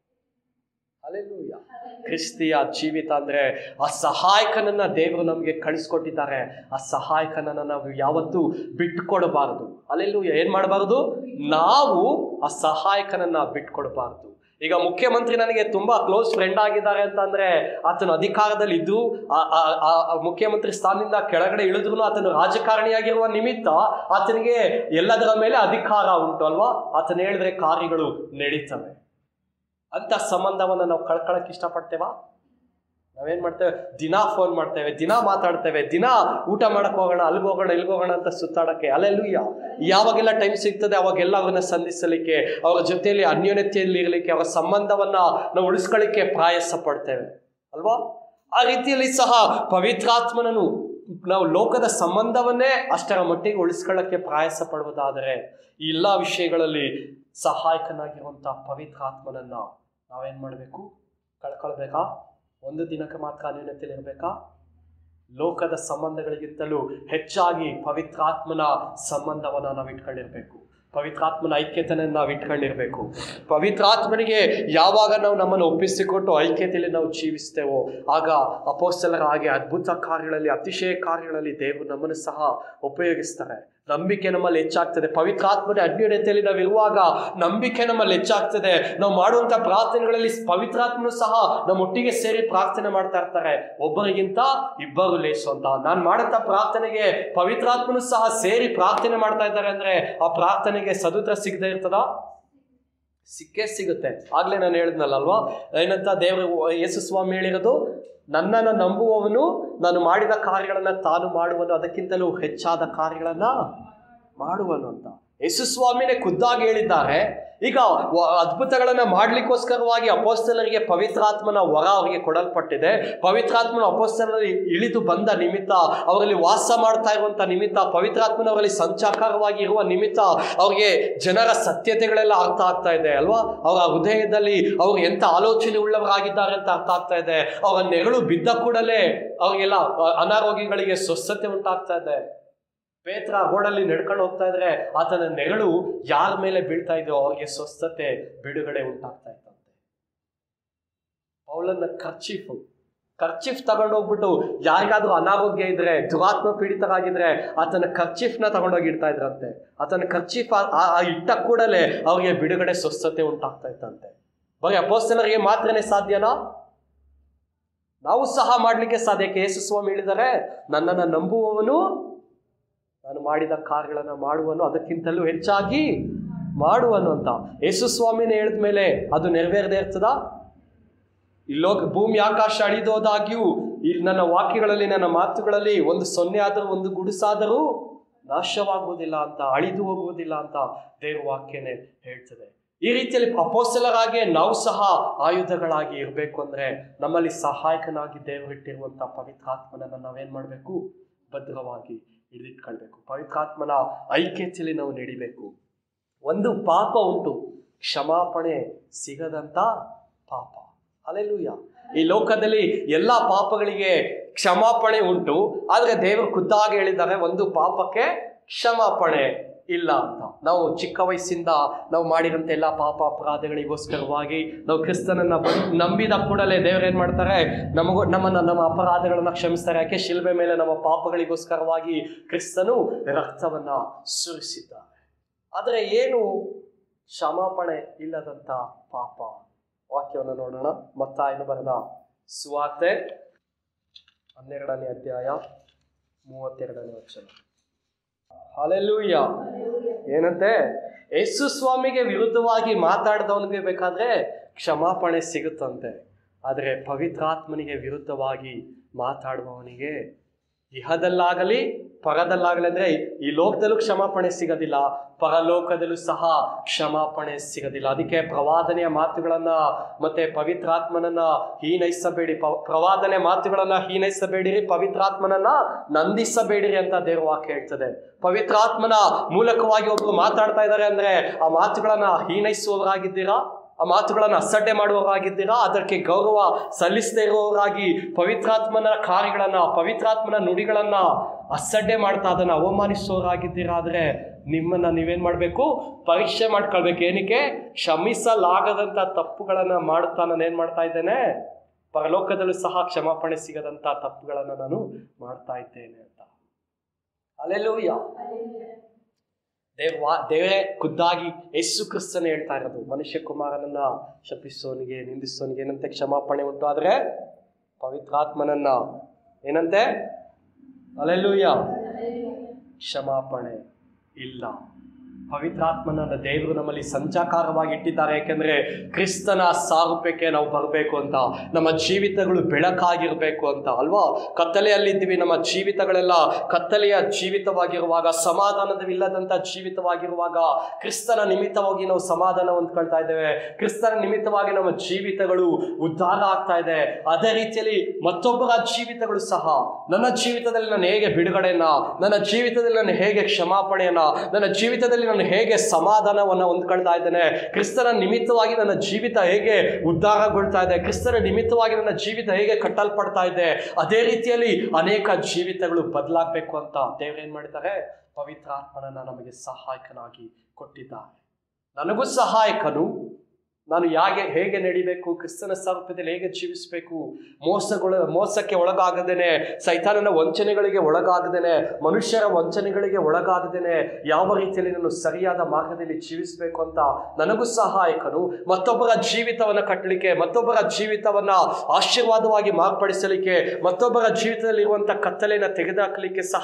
ಅಲ್ಲೆಲ್ಲೂಯ್ಯ ಕ್ರಿಸ್ತಿಯ ಜೀವಿತ ಅಂದ್ರೆ ಆ ಸಹಾಯಕನನ್ನ ದೇವರು ನಮಗೆ ಕಳಿಸ್ಕೊಟ್ಟಿದ್ದಾರೆ ಆ ಸಹಾಯಕನನ್ನ ನಾವು ಯಾವತ್ತೂ ಬಿಟ್ಕೊಡಬಾರದು ಅಲ್ಲೆಲ್ಲೂ ಏನ್ ಮಾಡಬಾರದು ನಾವು ಆ ಸಹಾಯಕನನ್ನ ಬಿಟ್ಕೊಡಬಾರದು ಈಗ ಮುಖ್ಯಮಂತ್ರಿ ನನಗೆ ತುಂಬಾ ಕ್ಲೋಸ್ ಫ್ರೆಂಡ್ ಆಗಿದ್ದಾರೆ ಅಂತಂದ್ರೆ ಆತನ ಅಧಿಕಾರದಲ್ಲಿ ಇದ್ದು ಆ- ಆ- ಆ- ಆ ಮುಖ್ಯಮಂತ್ರಿ ಸ್ಥಾನದಿಂದ ಕೆಳಗಡೆ ಇಳಿದ್ರು ಆತನು ರಾಜಕಾರಣಿಯಾಗಿರುವ ನಿಮಿತ್ತ ಆತನಿಗೆ ಎಲ್ಲದರ ಮೇಲೆ ಅಧಿಕಾರ ಉಂಟು ಅಲ್ವಾ ಆತನ ಹೇಳಿದ್ರೆ ಕಾರ್ಯಗಳು ನಡೀತವೆ ಅಂತ ಸಂಬಂಧವನ್ನ ನಾವು ಕಳ್ಕೊಳಕ್ ಇಷ್ಟಪಡ್ತೇವಾ ನಾವೇನ್ ಮಾಡ್ತೇವೆ ದಿನಾ ಫೋನ್ ಮಾಡ್ತೇವೆ ದಿನಾ ಮಾತಾಡ್ತೇವೆ ದಿನಾ ಊಟ ಮಾಡಕ್ ಹೋಗೋಣ ಅಲ್ಲಿಗೆ ಹೋಗೋಣ ಇಲ್ಲಿಗೆ ಹೋಗೋಣ ಅಂತ ಸುತ್ತಾಡಕ್ಕೆ ಅಲ್ಲೆಲ್ಲೂ ಯಾವಾಗೆಲ್ಲ ಟೈಮ್ ಸಿಗ್ತದೆ ಅವಾಗೆಲ್ಲ ಅವ್ರನ್ನ ಸಂಧಿಸಲಿಕ್ಕೆ ಅವರ ಜೊತೆಯಲ್ಲಿ ಅನ್ಯೋನ್ಯತೆಯಲ್ಲಿ ಇರಲಿಕ್ಕೆ ಅವರ ಸಂಬಂಧವನ್ನ ನಾವು ಉಳಿಸ್ಕೊಳ್ಳಿಕ್ಕೆ ಪ್ರಯಾಸ ಪಡ್ತೇವೆ ಅಲ್ವಾ ಆ ರೀತಿಯಲ್ಲಿ ಸಹ ಪವಿತ್ರಾತ್ಮನನು ನಾವು ಲೋಕದ ಸಂಬಂಧವನ್ನೇ ಅಷ್ಟರ ಮಟ್ಟಿಗೆ ಉಳಿಸ್ಕೊಳ್ಳಕ್ಕೆ ಪ್ರಯಾಸ ಪಡುವುದಾದರೆ ಈ ಎಲ್ಲ ವಿಷಯಗಳಲ್ಲಿ ಸಹಾಯಕನಾಗಿರುವಂತಹ ಪವಿತ್ರಾತ್ಮನನ್ನ ನಾವೇನ್ ಮಾಡಬೇಕು ಕಳ್ಕೊಳ್ಬೇಕಾ ಒಂದು ದಿನಕ್ಕೆ ಮಾತ್ರ ಅನ್ಯೂನ್ಯತೆಯಲ್ಲಿ ಇರಬೇಕಾ ಲೋಕದ ಸಂಬಂಧಗಳಿಗಿಂತಲೂ ಹೆಚ್ಚಾಗಿ ಪವಿತ್ರಾತ್ಮನ ಸಂಬಂಧವನ್ನ ನಾವು ಇಟ್ಕೊಂಡಿರ್ಬೇಕು ಪವಿತ್ರಾತ್ಮನ ಐಕ್ಯತೆಯನ್ನು ನಾವು ಇಟ್ಕೊಂಡಿರ್ಬೇಕು ಪವಿತ್ರಾತ್ಮನಿಗೆ ಯಾವಾಗ ನಾವು ನಮ್ಮನ್ನು ಒಪ್ಪಿಸಿಕೊಟ್ಟು ಐಕ್ಯತೆಯಲ್ಲಿ ನಾವು ಜೀವಿಸ್ತೇವೋ ಆಗ ಅಪೋಸ್ತಲರ ಹಾಗೆ ಅದ್ಭುತ ಕಾರ್ಯಗಳಲ್ಲಿ ಅತಿಶಯ ಕಾರ್ಯಗಳಲ್ಲಿ ದೇವರು ನಮ್ಮನ್ನು ಸಹ ಉಪಯೋಗಿಸ್ತಾರೆ ನಂಬಿಕೆ ನಮ್ಮಲ್ಲಿ ಹೆಚ್ಚಾಗ್ತದೆ ಪವಿತ್ರಾತ್ಮನ ಅನ್ಯೋನ್ಯತೆಯಲ್ಲಿ ನಾವು ಇರುವಾಗ ನಂಬಿಕೆ ನಮ್ಮಲ್ಲಿ ಹೆಚ್ಚಾಗ್ತದೆ ನಾವು ಮಾಡುವಂತ ಪ್ರಾರ್ಥನೆಗಳಲ್ಲಿ ಪವಿತ್ರಾತ್ಮನು ಸಹ ನಮ್ಮ ಒಟ್ಟಿಗೆ ಸೇರಿ ಪ್ರಾರ್ಥನೆ ಮಾಡ್ತಾ ಇರ್ತಾರೆ ಒಬ್ಬರಿಗಿಂತ ಇಬ್ಬರು ಲೇಸು ಅಂತ ನಾನು ಮಾಡಂತ ಪ್ರಾರ್ಥನೆಗೆ ಪವಿತ್ರಾತ್ಮನು ಸಹ ಸೇರಿ ಪ್ರಾರ್ಥನೆ ಮಾಡ್ತಾ ಇದ್ದಾರೆ ಅಂದ್ರೆ ಆ ಪ್ರಾರ್ಥನೆಗೆ ಸದುತ್ರ ಸಿಗದೆ ಇರ್ತದ ಸಿಕ್ಕೇ ಸಿಗುತ್ತೆ ಆಗ್ಲೇ ನಾನು ಹೇಳಿದ್ನಲ್ಲ ಅಲ್ವಾ ಏನಂತ ದೇವರು ಯೇಸು ಸ್ವಾಮಿ ಹೇಳಿರೋದು ನನ್ನನ್ನು ನಂಬುವವನು ನಾನು ಮಾಡಿದ ಕಾರ್ಯಗಳನ್ನ ತಾನು ಮಾಡುವನು ಅದಕ್ಕಿಂತಲೂ ಹೆಚ್ಚಾದ ಕಾರ್ಯಗಳನ್ನ ಮಾಡುವನು ಅಂತ ಯೇಸು ಸ್ವಾಮಿನೇ ಖುದ್ದಾಗಿ ಹೇಳಿದ್ದಾರೆ ಈಗ ವ- ಅದ್ಭುತಗಳನ್ನ ಮಾಡ್ಲಿಕ್ಕೋಸ್ಕರವಾಗಿ ಅಪೋಸ್ತಲರಿಗೆ ಪವಿತ್ರಾತ್ಮನ ವರ ಅವರಿಗೆ ಕೊಡಲ್ಪಟ್ಟಿದೆ ಪವಿತ್ರಾತ್ಮನ ಅಪೋಸ್ತಲರಲ್ಲಿ ಇಳಿದು ಬಂದ ನಿಮಿತ್ತ ಅವರಲ್ಲಿ ವಾಸ ಮಾಡ್ತಾ ಇರುವಂತ ನಿಮಿತ್ತ ಪವಿತ್ರಾತ್ಮನವರಲ್ಲಿ ಸಂಚಾರವಾಗಿ ಇರುವ ನಿಮಿತ್ತ ಅವ್ರಿಗೆ ಜನರ ಸತ್ಯತೆಗಳೆಲ್ಲ ಅರ್ಥ ಆಗ್ತಾ ಇದೆ ಅಲ್ವಾ ಅವರ ಹೃದಯದಲ್ಲಿ ಅವ್ರು ಎಂತ ಆಲೋಚನೆ ಉಳ್ಳವರಾಗಿದ್ದಾರೆ ಅಂತ ಅರ್ಥ ಆಗ್ತಾ ಇದೆ ಅವರ ನೆರಳು ಬಿದ್ದ ಕೂಡಲೇ ಅವ್ರಿಗೆಲ್ಲ ಅ- ಅನಾರೋಗ್ಯಗಳಿಗೆ ಸ್ವಸ್ಥತೆ ಉಂಟಾಗ್ತಾ ಇದೆ ಪೇತ್ರ ಗೋಡಲ್ಲಿ ನಡ್ಕೊಂಡು ಹೋಗ್ತಾ ಇದ್ರೆ ಆತನ ನೆರಳು ಯಾರ ಮೇಲೆ ಬೀಳ್ತಾ ಇದೆಯೋ ಅವ್ರಿಗೆ ಸ್ವಸ್ಥತೆ ಬಿಡುಗಡೆ ಉಂಟಾಗ್ತಾ ಇತ್ತಂತೆ ಪೌಲನ್ನ ಖರ್ಚೀಫು ಖರ್ಚೀಫ್ ತಗೊಂಡೋಗ್ಬಿಟ್ಟು ಯಾರಿಗಾದ್ರೂ ಅನಾರೋಗ್ಯ ಇದ್ರೆ ದುರಾತ್ಮ ಪೀಡಿತರಾಗಿದ್ರೆ ಆತನ ಖರ್ಚೀಫ್ನ ತಗೊಂಡೋಗಿ ಇಡ್ತಾ ಇದ್ರಂತೆ ಆತನ ಖರ್ಚೀಫ್ ಆ- ಆ- ಆ ಇಟ್ಟ ಕೂಡಲೇ ಅವ್ರಿಗೆ ಬಿಡುಗಡೆ ಸ್ವಸ್ಥತೆ ಉಂಟಾಗ್ತಾ ಇತ್ತಂತೆ ಬರೀ ಅಪೋಸ್ತಲರಿಗೆ ಮಾತ್ರನೇ ಸಾಧ್ಯನಾ ನಾವು ಸಹ ಮಾಡ್ಲಿಕ್ಕೆ ಸಾಧ್ಯಕ್ಕೆ ಯೇಸು ಸ್ವಾಮಿ ಹೇಳಿದ್ದಾರೆ ನನ್ನನ್ನು ನಂಬುವವನು ನಾನು ಮಾಡಿದ ಕಾರ್ಯಗಳನ್ನು ಮಾಡುವನು ಅದಕ್ಕಿಂತಲೂ ಹೆಚ್ಚಾಗಿ ಮಾಡುವನು ಅಂತ ಯೇಸು ಸ್ವಾಮಿನೇ ಹೇಳಿದ್ಮೇಲೆ ಅದು ನೆರವೇರದೇ ಇರ್ತದ ಈ ಲೋಕ ಭೂಮಿ ಆಕಾಶ ಅಳಿದೋದಾಗ್ಯೂ ಈ ನನ್ನ ವಾಕ್ಯಗಳಲ್ಲಿ ನನ್ನ ಮಾತುಗಳಲ್ಲಿ ಒಂದು ಸೊನ್ನೆ ಆದರೂ ಒಂದು ಗುಡುಸಾದರೂ ನಾಶವಾಗುವುದಿಲ್ಲ ಅಂತ ಅಳಿದು ಹೋಗುವುದಿಲ್ಲ ಅಂತ ದೇವ ವಾಕ್ಯನೇ ಹೇಳ್ತದೆ ಈ ರೀತಿಯಲ್ಲಿ ಅಪೋಸ್ತಲರಾಗಿ ನಾವು ಸಹ ಆಯುಧಗಳಾಗಿ ಇರಬೇಕು ಅಂದ್ರೆ ನಮ್ಮಲ್ಲಿ ಸಹಾಯಕನಾಗಿ ದೇವರಿಟ್ಟಿರುವಂತ ಪವಿತ್ರಾತ್ಮನನ್ನ ನಾವೇನ್ ಮಾಡಬೇಕು ಭದ್ರವಾಗಿ ಹಿಡಿದಿಟ್ಕೊಳ್ಬೇಕು ಪವಿತ್ರಾತ್ಮನ ಐಕ್ಯತೆಯಲ್ಲಿ ನಾವು ನಡಿಬೇಕು ಒಂದು ಪಾಪ ಉಂಟು ಕ್ಷಮಾಪಣೆ ಸಿಗದಂತ ಪಾಪ ಅಲ್ಲೆಲ್ಲೂಯ್ಯ ಈ ಲೋಕದಲ್ಲಿ ಎಲ್ಲ ಪಾಪಗಳಿಗೆ ಕ್ಷಮಾಪಣೆ ಉಂಟು ಆದರೆ ದೇವರು ಖುದ್ದಾಗಿ ಹೇಳಿದ್ದಾರೆ ಒಂದು ಪಾಪಕ್ಕೆ ಕ್ಷಮಾಪಣೆ ಇಲ್ಲ ಅಂತ ನಾವು ಚಿಕ್ಕ ವಯಸ್ಸಿಂದ ನಾವು ಮಾಡಿದಂಥ ಎಲ್ಲ ಪಾಪ ಅಪರಾಧಗಳಿಗೋಸ್ಕರವಾಗಿ ನಾವು ಕ್ರಿಸ್ತನನ್ನ ಬಂದ್ ನಂಬಿದ ಕೂಡಲೇ ದೇವ್ರು ಏನ್ ಮಾಡ್ತಾರೆ ನಮಗೂ ನಮ್ಮನ್ನ ನಮ್ಮ ಅಪರಾಧಗಳನ್ನ ಕ್ಷಮಿಸ್ತಾರೆ ಯಾಕೆ ಶಿಲ್ಬೆ ಮೇಲೆ ನಮ್ಮ ಪಾಪಗಳಿಗೋಸ್ಕರವಾಗಿ ಕ್ರಿಸ್ತನು ರಕ್ತವನ್ನ ಸುರಿಸಿದ್ದಾರೆ ಆದರೆ ಏನು ಕ್ಷಮಾಪಣೆ ಇಲ್ಲದಂತ ಪಾಪ ವಾಕ್ಯವನ್ನು ನೋಡೋಣ ಮತ್ತಾಯನು ಬರೆದ ಸುವಾರ್ತೆ ಹನ್ನೆರಡನೇ ಅಧ್ಯಾಯ ಮೂವತ್ತೆರಡನೇ ವಚನ ಅಲೆಲ್ಲೂಯ್ಯ ಏನಂತೆ ಯೇಸು ಸ್ವಾಮಿಗೆ ವಿರುದ್ಧವಾಗಿ ಮಾತಾಡಿದವನಿಗೆ ಬೇಕಾದ್ರೆ ಕ್ಷಮಾಪಣೆ ಸಿಗುತ್ತಂತೆ ಆದರೆ ಪವಿತ್ರಾತ್ಮನಿಗೆ ವಿರುದ್ಧವಾಗಿ ಮಾತಾಡುವವನಿಗೆ ಇಹದಲ್ಲಾಗಲಿ ಪರದಲ್ಲಾಗಲಿ ಅಂದ್ರೆ ಈ ಲೋಕದಲ್ಲೂ ಕ್ಷಮಾಪಣೆ ಸಿಗೋದಿಲ್ಲ ಪರಲೋಕದಲ್ಲೂ ಸಹ ಕ್ಷಮಾಪಣೆ ಸಿಗೋದಿಲ್ಲ ಅದಕ್ಕೆ ಪ್ರವಾದನೆಯ ಮಾತುಗಳನ್ನ ಮತ್ತೆ ಪವಿತ್ರಾತ್ಮನನ್ನ ಹೀನೈಸಬೇಡಿ ಪ- ಪ್ರವಾದನೆ ಮಾತುಗಳನ್ನ ಹೀನೈಸಬೇಡಿರಿ ಪವಿತ್ರಾತ್ಮನನ್ನ ನಂದಿಸಬೇಡಿರಿ ಅಂತ ದೇವ್ರ ವಾಕ್ಯ ಹೇಳ್ತದೆ ಪವಿತ್ರಾತ್ಮನ ಮೂಲಕವಾಗಿ ಒಬ್ರು ಮಾತಾಡ್ತಾ ಇದ್ದಾರೆ ಅಂದ್ರೆ ಆ ಮಾತುಗಳನ್ನ ಹೀನೈಸುವವರಾಗಿದ್ದೀರಾ ಆ ಮಾತುಗಳನ್ನು ಅಸಡ್ಡೆ ಮಾಡುವವರಾಗಿದ್ದೀರಾ ಅದಕ್ಕೆ ಗೌರವ ಸಲ್ಲಿಸದೇ ಇರುವವರಾಗಿ ಪವಿತ್ರಾತ್ಮನ ಕಾರ್ಯಗಳನ್ನ ಪವಿತ್ರಾತ್ಮನ ನುಡಿಗಳನ್ನ ಅಸಡ್ಡೆ ಮಾಡ್ತಾ ಅದನ್ನ ಅವಮಾನಿಸುವವರಾಗಿದ್ದೀರಾ ಆದ್ರೆ ನಿಮ್ಮನ್ನ ನೀವೇನ್ ಮಾಡ್ಬೇಕು ಪರೀಕ್ಷೆ ಮಾಡ್ಕೊಳ್ಬೇಕು ಏನಕ್ಕೆ ಕ್ಷಮಿಸಲಾಗದಂತ ತಪ್ಪುಗಳನ್ನ ಮಾಡುತ್ತಾ ನಾನು ಏನ್ ಮಾಡ್ತಾ ಇದ್ದೇನೆ ಪರಲೋಕದಲ್ಲೂ ಸಹ ಕ್ಷಮಾಪಣೆ ಸಿಗದಂತ ತಪ್ಪುಗಳನ್ನ ನಾನು ಮಾಡ್ತಾ ಇದ್ದೇನೆ ಅಂತ ಅಲ್ಲೆಲ್ಲೂಯ್ಯ ದೇವ ದೇವರೇ ಖುದ್ದಾಗಿ ಯೇಸು ಕ್ರಿಸ್ತನ ಹೇಳ್ತಾ ಇರೋದು ಮನುಷ್ಯ ಕುಮಾರನನ್ನ ಶಪಿಸೋನಿಗೆ ನಿಂದಿಸೋನಿಗೆ ಏನಂತೆ ಕ್ಷಮಾಪಣೆ ಉಂಟು ಆದ್ರೆ ಪವಿತ್ರಾತ್ಮನನ್ನ ಏನಂತೆ ಅಲ್ಲೆಲ್ಲೂಯ್ಯ ಕ್ಷಮಾಪಣೆ ಇಲ್ಲ ಪವಿತ್ರಾತ್ಮನ ದೇವರು ನಮ್ಮಲ್ಲಿ ಸಂಚಾಕಾರವಾಗಿ ಇಟ್ಟಿದ್ದಾರೆ ಯಾಕೆಂದ್ರೆ ಕ್ರಿಸ್ತನ ಸಾರೂಪ್ಯಕ್ಕೆ ನಾವು ಬರಬೇಕು ಅಂತ ನಮ್ಮ ಜೀವಿತಗಳು ಬೆಳಕಾಗಿರ್ಬೇಕು ಅಂತ ಅಲ್ವಾ ಕತ್ತಲೆಯಲ್ಲಿದ್ದೀವಿ ನಮ್ಮ ಜೀವಿತಗಳೆಲ್ಲ ಕತ್ತಲೆಯ ಜೀವಿತವಾಗಿರುವಾಗ ಸಮಾಧಾನವಿಲ್ಲದಂತ ಜೀವಿತವಾಗಿರುವಾಗ ಕ್ರಿಸ್ತನ ನಿಮಿತ್ತವಾಗಿ ನಾವು ಸಮಾಧಾನ ಹೊಂದ್ಕೊಳ್ತಾ ಇದ್ದೇವೆ ಕ್ರಿಸ್ತನ ನಿಮಿತ್ತವಾಗಿ ನಮ್ಮ ಜೀವಿತಗಳು ಉದ್ಧಾರ ಆಗ್ತಾ ಇದೆ ಅದೇ ರೀತಿಯಲ್ಲಿ ಮತ್ತೊಬ್ಬರ ಜೀವಿತಗಳು ಸಹ ನನ್ನ ಜೀವಿತದಲ್ಲಿ ನಾನು ಹೇಗೆ ಬಿಡುಗಡೆಯನ್ನ ನನ್ನ ಜೀವಿತದಲ್ಲಿ ನಾನು ಹೇಗೆ ಕ್ಷಮಾಪಣೆಯನ್ನ ನನ್ನ ಜೀವಿತದಲ್ಲಿ ನಾನು ಹೇಗೆ ಸಮಾಧಾನವನ್ನ ಹೊಂದ್ಕೊಳ್ತಾ ಇದ್ದೇನೆ ಕ್ರಿಸ್ತನ ನಿಮಿತ್ತವಾಗಿ ನನ್ನ ಜೀವಿತ ಹೇಗೆ ಉದ್ಧಾರಗೊಳ್ತಾ ಇದೆ ಕ್ರಿಸ್ತನ ನಿಮಿತ್ತವಾಗಿ ನನ್ನ ಜೀವಿತ ಹೇಗೆ ಕಟ್ಟಲ್ಪಡ್ತಾ ಇದೆ ಅದೇ ರೀತಿಯಲ್ಲಿ ಅನೇಕ ಜೀವಿತಗಳು ಬದಲಾಗಬೇಕು ಅಂತ ದೇವ್ರು ಏನ್ ಮಾಡಿದ್ದಾರೆ ಪವಿತ್ರಾತ್ಮನನ್ನ ನಮಗೆ ಸಹಾಯಕನಾಗಿ ಕೊಟ್ಟಿದ್ದಾರೆ ನನಗೂ ಸಹಾಯಕನು ನಾನು ಯಾಗೆ ಹೇಗೆ ನಡಿಬೇಕು ಕ್ರಿಸ್ತನ ಸ್ವರೂಪದಲ್ಲಿ ಹೇಗೆ ಜೀವಿಸಬೇಕು ಮೋಸಗಳ ಮೋಸಕ್ಕೆ ಒಳಗಾಗದೇನೆ ಸೈತಾನನ ವಂಚನೆಗಳಿಗೆ ಒಳಗಾಗದೇನೆ ಮನುಷ್ಯರ ವಂಚನೆಗಳಿಗೆ ಒಳಗಾಗದೇನೆ ಯಾವ ರೀತಿಯಲ್ಲಿ ನಾನು ಸರಿಯಾದ ಮಾರ್ಗದಲ್ಲಿ ಜೀವಿಸಬೇಕು ಅಂತ ನನಗೂ ಸಹಾಯಕನು ಮತ್ತೊಬ್ಬರ ಜೀವಿತವನ್ನ ಕಟ್ಟಲಿಕ್ಕೆ ಮತ್ತೊಬ್ಬರ ಜೀವಿತವನ್ನ ಆಶೀರ್ವಾದವಾಗಿ ಮಾರ್ಪಡಿಸಲಿಕ್ಕೆ ಮತ್ತೊಬ್ಬರ ಜೀವಿತದಲ್ಲಿರುವಂಥ ಕತ್ತಲೆನ ತೆಗೆದುಹಾಕಲಿಕ್ಕೆ ಸಹ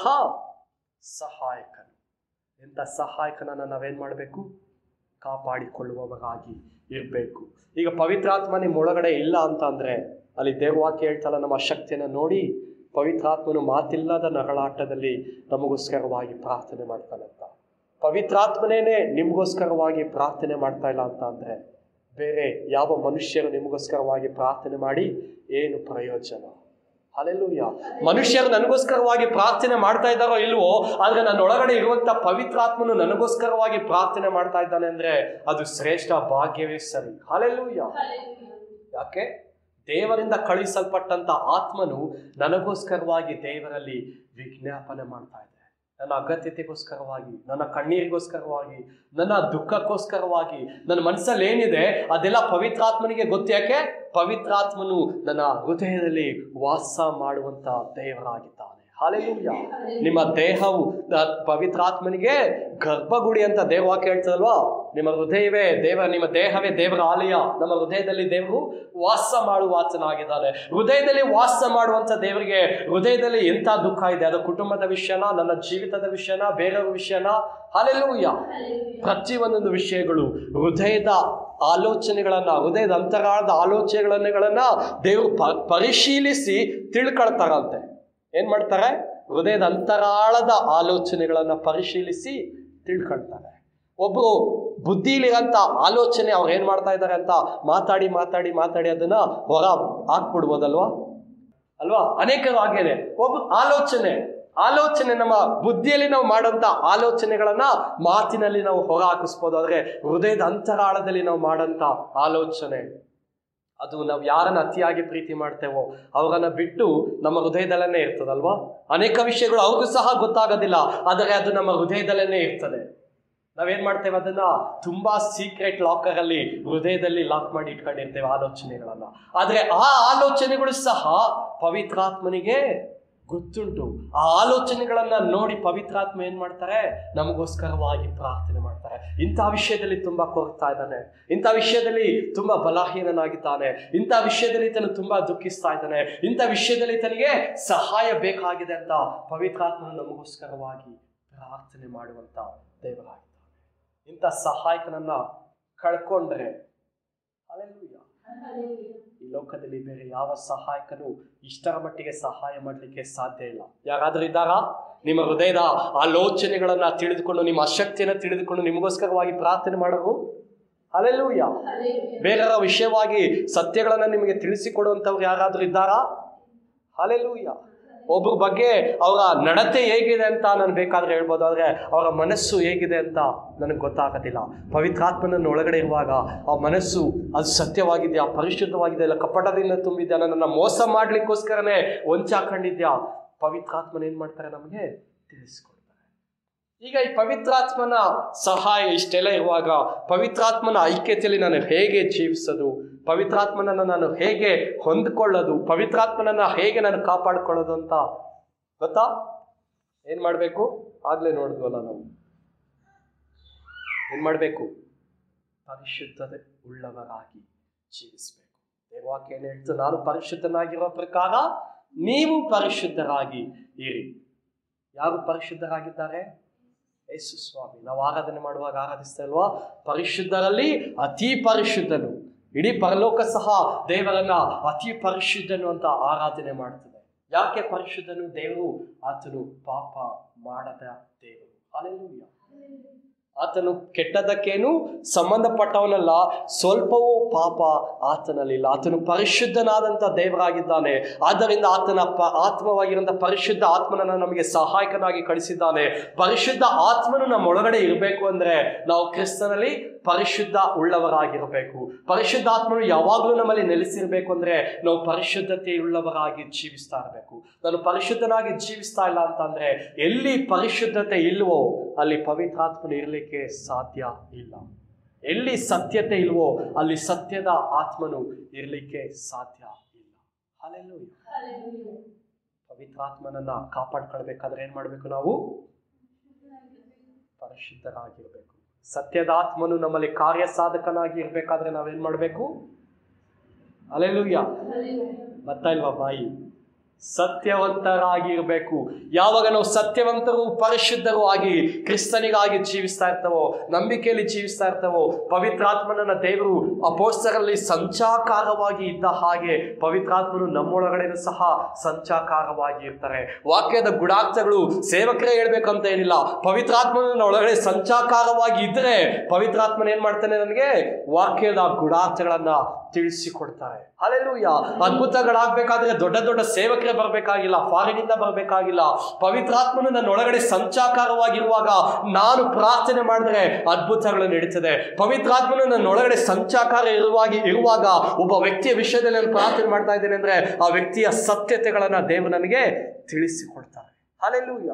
ಸಹಾಯಕನು ಎಂಥ ಸಹಾಯಕನನ್ನ ನಾವೇನ್ ಮಾಡಬೇಕು ಕಾಪಾಡಿಕೊಳ್ಳುವವರಾಗಿ ಇರಬೇಕು ಈಗ ಪವಿತ್ರಾತ್ಮ ನಿಮ್ಮ ಒಳಗಡೆ ಇಲ್ಲ ಅಂತ ಅಂದ್ರೆ ಅಲ್ಲಿ ದೇವವಾಕ್ಯ ಹೇಳ್ತಲ್ಲ ನಮ್ಮ ಶಕ್ತಿಯನ್ನು ನೋಡಿ ಪವಿತ್ರಾತ್ಮನು ಮಾತಿಲ್ಲದ ನರಳಾಟದಲ್ಲಿ ನಮಗೋಸ್ಕರವಾಗಿ ಪ್ರಾರ್ಥನೆ ಮಾಡ್ತಾನಂತ ಪವಿತ್ರಾತ್ಮನೇನೆ ನಿಮಗೋಸ್ಕರವಾಗಿ ಪ್ರಾರ್ಥನೆ ಮಾಡ್ತಾ ಇಲ್ಲ ಅಂತ ಅಂದ್ರೆ ಬೇರೆ ಯಾವ ಮನುಷ್ಯರು ನಿಮಗೋಸ್ಕರವಾಗಿ ಪ್ರಾರ್ಥನೆ ಮಾಡಿ ಏನು ಪ್ರಯೋಜನ ಅಲ್ಲೆಲ್ಲೂಯ್ಯ ಮನುಷ್ಯರು ನನಗೋಸ್ಕರವಾಗಿ ಪ್ರಾರ್ಥನೆ ಮಾಡ್ತಾ ಇದ್ದಾರೋ ಇಲ್ವೋ ಆದ್ರೆ ನನ್ನ ಒಳಗಡೆ ಇರುವಂತ ಪವಿತ್ರಾತ್ಮನು ನನಗೋಸ್ಕರವಾಗಿ ಪ್ರಾರ್ಥನೆ ಮಾಡ್ತಾ ಇದ್ದಾನೆ ಅಂದ್ರೆ ಅದು ಶ್ರೇಷ್ಠ ಭಾಗ್ಯವೇ ಸರಿ ಅಲ್ಲೆಲ್ಲೂಯ್ಯ ಯಾಕೆ ದೇವರಿಂದ ಕಳುಹಿಸಲ್ಪಟ್ಟಂತ ಆತ್ಮನು ನನಗೋಸ್ಕರವಾಗಿ ದೇವರಲ್ಲಿ ವಿಜ್ಞಾಪನೆ ಮಾಡ್ತಾ ಇದೆ ನನ್ನ ಅಗತ್ಯತೆಗೋಸ್ಕರವಾಗಿ ನನ್ನ ಕಣ್ಣೀರಿಗೋಸ್ಕರವಾಗಿ ನನ್ನ ದುಃಖಕ್ಕೋಸ್ಕರವಾಗಿ ನನ್ನ ಮನಸ್ಸಲ್ಲಿ ಏನಿದೆ ಅದೆಲ್ಲ ಪವಿತ್ರಾತ್ಮನಿಗೆ ಗೊತ್ತು ಯಾಕೆ ಪವಿತ್ರಾತ್ಮನು ನನ್ನ ಹೃದಯದಲ್ಲಿ ವಾಸ ಮಾಡುವಂತ ದೇವರಾಗಿದ್ದಾನೆ ಹಾಲೆಲೂಯ್ಯ ನಿಮ್ಮ ದೇಹವು ದ- ಪವಿತ್ರಾತ್ಮನಿಗೆ ಗರ್ಭಗುಡಿ ಅಂತ ದೇವವಾಕ್ಯ ಹೇಳ್ತದಲ್ವಾ ನಿಮ್ಮ ಹೃದಯವೇ ದೇವ ನಿಮ್ಮ ದೇಹವೇ ದೇವರ ಆಲಯ ನಮ್ಮ ಹೃದಯದಲ್ಲಿ ದೇವರು ವಾಸ ಮಾಡುವ ಆತನಾಗಿದ್ದಾನೆ ಹೃದಯದಲ್ಲಿ ವಾಸ ಮಾಡುವಂತ ದೇವರಿಗೆ ಹೃದಯದಲ್ಲಿ ಎಂಥ ದುಃಖ ಇದೆ ಅದು ಕುಟುಂಬದ ವಿಷಯನ ನನ್ನ ಜೀವಿತದ ವಿಷಯನ ಬೇರೆಯವ್ರ ವಿಷಯನ ಅಲ್ಲೆಲ್ಲೂಯ್ಯ ಪ್ರತಿ ಒಂದೊಂದು ವಿಷಯಗಳು ಹೃದಯದ ಆಲೋಚನೆಗಳನ್ನ ಹೃದಯದ ಅಂತರಾಳದ ಆಲೋಚನೆಗಳನ್ನ ದೇವರು ಪ- ಪರಿಶೀಲಿಸಿ ತಿಳ್ಕೊಳ್ತಾರಂತೆ ಏನ್ ಮಾಡ್ತಾರೆ ಹೃದಯದ ಅಂತರಾಳದ ಆಲೋಚನೆಗಳನ್ನ ಪರಿಶೀಲಿಸಿ ತಿಳ್ಕೊಳ್ತಾರೆ ಒಬ್ರು ಬುದ್ಧಿಲಿರಂತ ಆಲೋಚನೆ ಅವ್ರು ಏನ್ ಮಾಡ್ತಾ ಇದ್ದಾರೆ ಅಂತ ಮಾತಾಡಿ ಮಾತಾಡಿ ಮಾತಾಡಿ ಅದನ್ನ ಹೊರ ಹಾಕ್ಬಿಡ್ಬೋದಲ್ವಾ ಅಲ್ವಾ ಅನೇಕರು ಹಾಗೇನೆ ಒಬ್ಬ ಆಲೋಚನೆ ಆಲೋಚನೆ ನಮ್ಮ ಬುದ್ಧಿಯಲ್ಲಿ ನಾವು ಮಾಡೋಂಥ ಆಲೋಚನೆಗಳನ್ನ ಮಾತಿನಲ್ಲಿ ನಾವು ಹೊರ ಹಾಕಿಸ್ಬೋದು ಆದ್ರೆ ಹೃದಯದ ಅಂತರಾಳದಲ್ಲಿ ನಾವು ಮಾಡೋಂಥ ಆಲೋಚನೆ ಅದು ನಾವು ಯಾರನ್ನ ಅತಿಯಾಗಿ ಪ್ರೀತಿ ಮಾಡ್ತೇವೋ ಅವರನ್ನ ಬಿಟ್ಟು ನಮ್ಮ ಹೃದಯದಲ್ಲೇ ಇರ್ತದಲ್ವಾ ಅನೇಕ ವಿಷಯಗಳು ಅವ್ರಿಗೂ ಸಹ ಗೊತ್ತಾಗೋದಿಲ್ಲ ಆದರೆ ಅದು ನಮ್ಮ ಹೃದಯದಲ್ಲೇ ಇರ್ತದೆ ನಾವೇನ್ ಮಾಡ್ತೇವೆ ಅದನ್ನ ತುಂಬಾ ಸೀಕ್ರೆಟ್ ಲಾಕರ್ ಅಲ್ಲಿ ಹೃದಯದಲ್ಲಿ ಲಾಕ್ ಮಾಡಿ ಇಟ್ಕೊಂಡಿರ್ತೇವೆ ಆಲೋಚನೆಗಳನ್ನ ಆದ್ರೆ ಆ ಆಲೋಚನೆಗಳು ಸಹ ಪವಿತ್ರಾತ್ಮನಿಗೆ ಗೊತ್ತುಂಟು ಆ ಆಲೋಚನೆಗಳನ್ನ ನೋಡಿ ಪವಿತ್ರಾತ್ಮ ಏನ್ ಮಾಡ್ತಾರೆ ನಮಗೋಸ್ಕರವಾಗಿ ಪ್ರಾರ್ಥನೆ ಮಾಡ್ತಾರೆ ಇಂಥ ವಿಷಯದಲ್ಲಿ ತುಂಬಾ ಕೊರಗ್ತಾ ಇದ್ದಾನೆ ಇಂಥ ವಿಷಯದಲ್ಲಿ ತುಂಬಾ ಬಲಹೀನನಾಗಿದ್ದಾನೆ ಇಂಥ ವಿಷಯದಲ್ಲಿ ತನು ತುಂಬಾ ದುಃಖಿಸ್ತಾ ಇದ್ದಾನೆ ಇಂಥ ವಿಷಯದಲ್ಲಿ ತನಗೆ ಸಹಾಯ ಬೇಕಾಗಿದೆ ಅಂತ ಪವಿತ್ರಾತ್ಮನು ನಮಗೋಸ್ಕರವಾಗಿ ಪ್ರಾರ್ಥನೆ ಮಾಡುವಂತ ದೇವರಾಗಿದ್ದಾನೆ ಇಂಥ ಸಹಾಯಕನನ್ನ ಕಳ್ಕೊಂಡ್ರೆ ಅಲ್ಲೆಲ್ಲೂಯ್ಯ ಈ ಲೋಕದಲ್ಲಿ ಬೇರೆ ಯಾವ ಸಹಾಯಕನು ಇಷ್ಟರ ಮಟ್ಟಿಗೆ ಸಹಾಯ ಮಾಡಲಿಕ್ಕೆ ಸಾಧ್ಯ ಇಲ್ಲ ಯಾರಾದ್ರೂ ಇದ್ದಾರಾ ನಿಮ್ಮ ಹೃದಯದ ಆಲೋಚನೆಗಳನ್ನ ತಿಳಿದುಕೊಂಡು ನಿಮ್ಮ ಅಶಕ್ತಿಯನ್ನ ತಿಳಿದುಕೊಂಡು ನಿಮಗೋಸ್ಕರವಾಗಿ ಪ್ರಾರ್ಥನೆ ಮಾಡೋರು ಅಲ್ಲೆಲ್ಲೂಯ್ಯ ಬೇರೆಯವರ ವಿಷಯವಾಗಿ ಸತ್ಯಗಳನ್ನ ನಿಮಗೆ ತಿಳಿಸಿಕೊಡುವಂಥವ್ರು ಯಾರಾದ್ರೂ ಇದ್ದಾರಾ ಅಲ್ಲೆಲ್ಲೂಯ್ಯ ಒಬ್ಬರ ಬಗ್ಗೆ ಅವರ ನಡತೆ ಹೇಗಿದೆ ಅಂತ ನಾನು ಬೇಕಾದ್ರೆ ಹೇಳ್ಬೋದು ಆದರೆ ಅವರ ಮನಸ್ಸು ಹೇಗಿದೆ ಅಂತ ನನಗೆ ಗೊತ್ತಾಗೋದಿಲ್ಲ ಪವಿತ್ರಾತ್ಮನನ್ನು ಒಳಗಡೆ ಇರುವಾಗ ಆ ಮನಸ್ಸು ಅದು ಸತ್ಯವಾಗಿದೆಯಾ ಪರಿಶುದ್ಧವಾಗಿದೆ ಇಲ್ಲ ಕಪಟದಿಂದ ತುಂಬಿದ್ಯಾ ನನ್ನನ್ನು ಮೋಸ ಮಾಡ್ಲಿಕ್ಕೋಸ್ಕರನೇ ಹೊಂಚಾಕೊಂಡಿದ್ಯಾ ಪವಿತ್ರಾತ್ಮನ ಏನು ಮಾಡ್ತಾರೆ ನಮಗೆ ತಿಳಿಸ್ಕೊಡ್ತಾರೆ ಈಗ ಈ ಪವಿತ್ರಾತ್ಮನ ಸಹಾಯ ಇಷ್ಟೆಲ್ಲ ಇರುವಾಗ ಪವಿತ್ರಾತ್ಮನ ಐಕ್ಯತೆಯಲ್ಲಿ ನಾನು ಹೇಗೆ ಜೀವಿಸೋದು ಪವಿತ್ರಾತ್ಮನನ್ನು ನಾನು ಹೇಗೆ ಹೊಂದ್ಕೊಳ್ಳೋದು ಪವಿತ್ರಾತ್ಮನನ್ನ ಹೇಗೆ ನಾನು ಕಾಪಾಡ್ಕೊಳ್ಳೋದು ಅಂತ ಗೊತ್ತಾ ಏನ್ ಮಾಡಬೇಕು ಆಗ್ಲೇ ನೋಡಿದ್ವಲ್ಲ ನಾವು ಏನ್ ಮಾಡಬೇಕು ಪರಿಶುದ್ಧತೆ ಉಳ್ಳವರಾಗಿ ಜೀವಿಸಬೇಕು ದೇವಾಕ್ಯ ಏನ್ ಹೇಳ್ತು ನಾನು ಪರಿಶುದ್ಧನಾಗಿರೋ ಪ್ರಕಾರ ನೀವು ಪರಿಶುದ್ಧರಾಗಿ ಇರಿ ಯಾರು ಪರಿಶುದ್ಧರಾಗಿದ್ದಾರೆ ಯೇಸು ಸ್ವಾಮಿ ನಾವು ಆರಾಧನೆ ಮಾಡುವಾಗ ಆರಾಧಿಸ್ತಾ ಇಲ್ವಾ ಪರಿಶುದ್ಧರಲ್ಲಿ ಅತಿ ಪರಿಶುದ್ಧನು ಇಡೀ ಪರಲೋಕ ಸಹ ದೇವರನ್ನ ಅತಿ ಪರಿಶುದ್ಧನು ಅಂತ ಆರಾಧನೆ ಮಾಡ್ತದೆ ಯಾಕೆ ಪರಿಶುದ್ಧನು ದೇವರು ಆತನು ಪಾಪ ಮಾಡದ ದೇವರು ಅಲ್ಲೆಲ್ಲೂಯ್ಯ ಆತನು ಕೆಟ್ಟದಕ್ಕೇನು ಸಂಬಂಧಪಟ್ಟವನಲ್ಲ ಸ್ವಲ್ಪವೂ ಪಾಪ ಆತನಲ್ಲಿಲ್ಲ ಆತನು ಪರಿಶುದ್ಧನಾದಂಥ ದೇವರಾಗಿದ್ದಾನೆ ಆದ್ದರಿಂದ ಆತನ ಪ ಆತ್ಮವಾಗಿರುವಂಥ ಪರಿಶುದ್ಧ ಆತ್ಮನನ್ನು ನಮಗೆ ಸಹಾಯಕನಾಗಿ ಕಳಿಸಿದ್ದಾನೆ ಪರಿಶುದ್ಧ ಆತ್ಮನು ನಮ್ಮ ಒಳಗಡೆ ಇರಬೇಕು ಅಂದರೆ ನಾವು ಕ್ರಿಸ್ತನಲ್ಲಿ ಪರಿಶುದ್ಧ ಉಳ್ಳವರಾಗಿರಬೇಕು ಪರಿಶುದ್ಧ ಆತ್ಮನು ಯಾವಾಗಲೂ ನಮ್ಮಲ್ಲಿ ನೆಲೆಸಿರಬೇಕು ಅಂದರೆ ನಾವು ಪರಿಶುದ್ಧತೆ ಉಳ್ಳವರಾಗಿ ಜೀವಿಸ್ತಾ ಇರಬೇಕು ನಾನು ಪರಿಶುದ್ಧನಾಗಿ ಜೀವಿಸ್ತಾ ಇಲ್ಲ ಅಂತಂದ್ರೆ ಎಲ್ಲಿ ಪರಿಶುದ್ಧತೆ ಇಲ್ವೋ ಅಲ್ಲಿ ಪವಿತ್ರಾತ್ಮನು ಇರಲಿಕ್ಕೆ ಸಾಧ್ಯ ಇಲ್ಲ ಎಲ್ಲಿ ಸತ್ಯತೆ ಇಲ್ವೋ ಅಲ್ಲಿ ಸತ್ಯದ ಆತ್ಮನು ಇರಲಿಕ್ಕೆ ಸಾಧ್ಯ ಇಲ್ಲ ಅಲ್ಲೆಲ್ಲೂ ಪವಿತ್ರಾತ್ಮನನ್ನ ಕಾಪಾಡ್ಕೊಳ್ಬೇಕಾದ್ರೆ ಏನ್ ಮಾಡ್ಬೇಕು ನಾವು ಪರಿಶುದ್ಧರಾಗಿರ್ಬೇಕು ಸತ್ಯದ ಆತ್ಮನು ನಮ್ಮಲ್ಲಿ ಕಾರ್ಯ ಸಾಧಕನಾಗಿ ಇರ್ಬೇಕಾದ್ರೆ ನಾವೇನ್ ಮಾಡ್ಬೇಕು ಅಲ್ಲೆಲ್ಲೂಯ್ಯ ಬರ್ತಾ ಇಲ್ವಾ ಬಾಯಿ ಸತ್ಯವಂತರಾಗಿರ್ಬೇಕು ಯಾವಾಗ ನಾವು ಸತ್ಯವಂತರು ಪರಿಶುದ್ಧರು ಆಗಿ ಕ್ರಿಸ್ತನಿಗಾಗಿ ಜೀವಿಸ್ತಾ ಇರ್ತವೋ ನಂಬಿಕೆಯಲ್ಲಿ ಜೀವಿಸ್ತಾ ಇರ್ತವೋ ಪವಿತ್ರಾತ್ಮನನ್ನ ದೇವರು ಅಪೋಸ್ತರಲ್ಲಿ ಸಂಚಾಕಾರವಾಗಿ ಇದ್ದ ಹಾಗೆ ಪವಿತ್ರಾತ್ಮನು ನಮ್ಮೊಳಗಡೆನೂ ಸಹ ಸಂಚಾಕಾರವಾಗಿ ಇರ್ತಾರೆ ವಾಕ್ಯದ ಗುಡಾರ್ಥಗಳು ಸೇವಕರೇ ಹೇಳ್ಬೇಕಂತ ಏನಿಲ್ಲ ಪವಿತ್ರಾತ್ಮನ ಒಳಗಡೆ ಸಂಚಾಕಾರವಾಗಿ ಇದ್ರೆ ಪವಿತ್ರಾತ್ಮನ ಏನ್ ಮಾಡ್ತಾನೆ ನನಗೆ ವಾಕ್ಯದ ಗುಡಾರ್ಥಗಳನ್ನ ತಿಳಿಸಿಕೊಡ್ತಾರೆ ಅಲ್ಲೆಲ್ಲೂಯ್ಯ ಅದ್ಭುತಗಳಾಗಬೇಕಾದ್ರೆ ದೊಡ್ಡ ದೊಡ್ಡ ಸೇವಕರೇ ಬರಬೇಕಾಗಿಲ್ಲ ಫಾರಿನಿಂದ ಬರಬೇಕಾಗಿಲ್ಲ ಪವಿತ್ರಾತ್ಮನು ನನ್ನ ಒಳಗಡೆ ಸಂಚಾಕಾರವಾಗಿರುವಾಗ ನಾನು ಪ್ರಾರ್ಥನೆ ಮಾಡಿದ್ರೆ ಅದ್ಭುತಗಳು ನಡೀತದೆ ಪವಿತ್ರಾತ್ಮನು ನನ್ನ ಒಳಗಡೆ ಸಂಚಾಕಾರ ಇರುವಾಗಿ ಇರುವಾಗ ಒಬ್ಬ ವ್ಯಕ್ತಿಯ ವಿಷಯದಲ್ಲಿ ನಾನು ಪ್ರಾರ್ಥನೆ ಮಾಡ್ತಾ ಇದ್ದೇನೆ ಅಂದ್ರೆ ಆ ವ್ಯಕ್ತಿಯ ಸತ್ಯತೆಗಳನ್ನ ದೇವರು ನನಗೆ ತಿಳಿಸಿಕೊಡ್ತಾರೆ ಅಲ್ಲೆಲ್ಲೂಯ್ಯ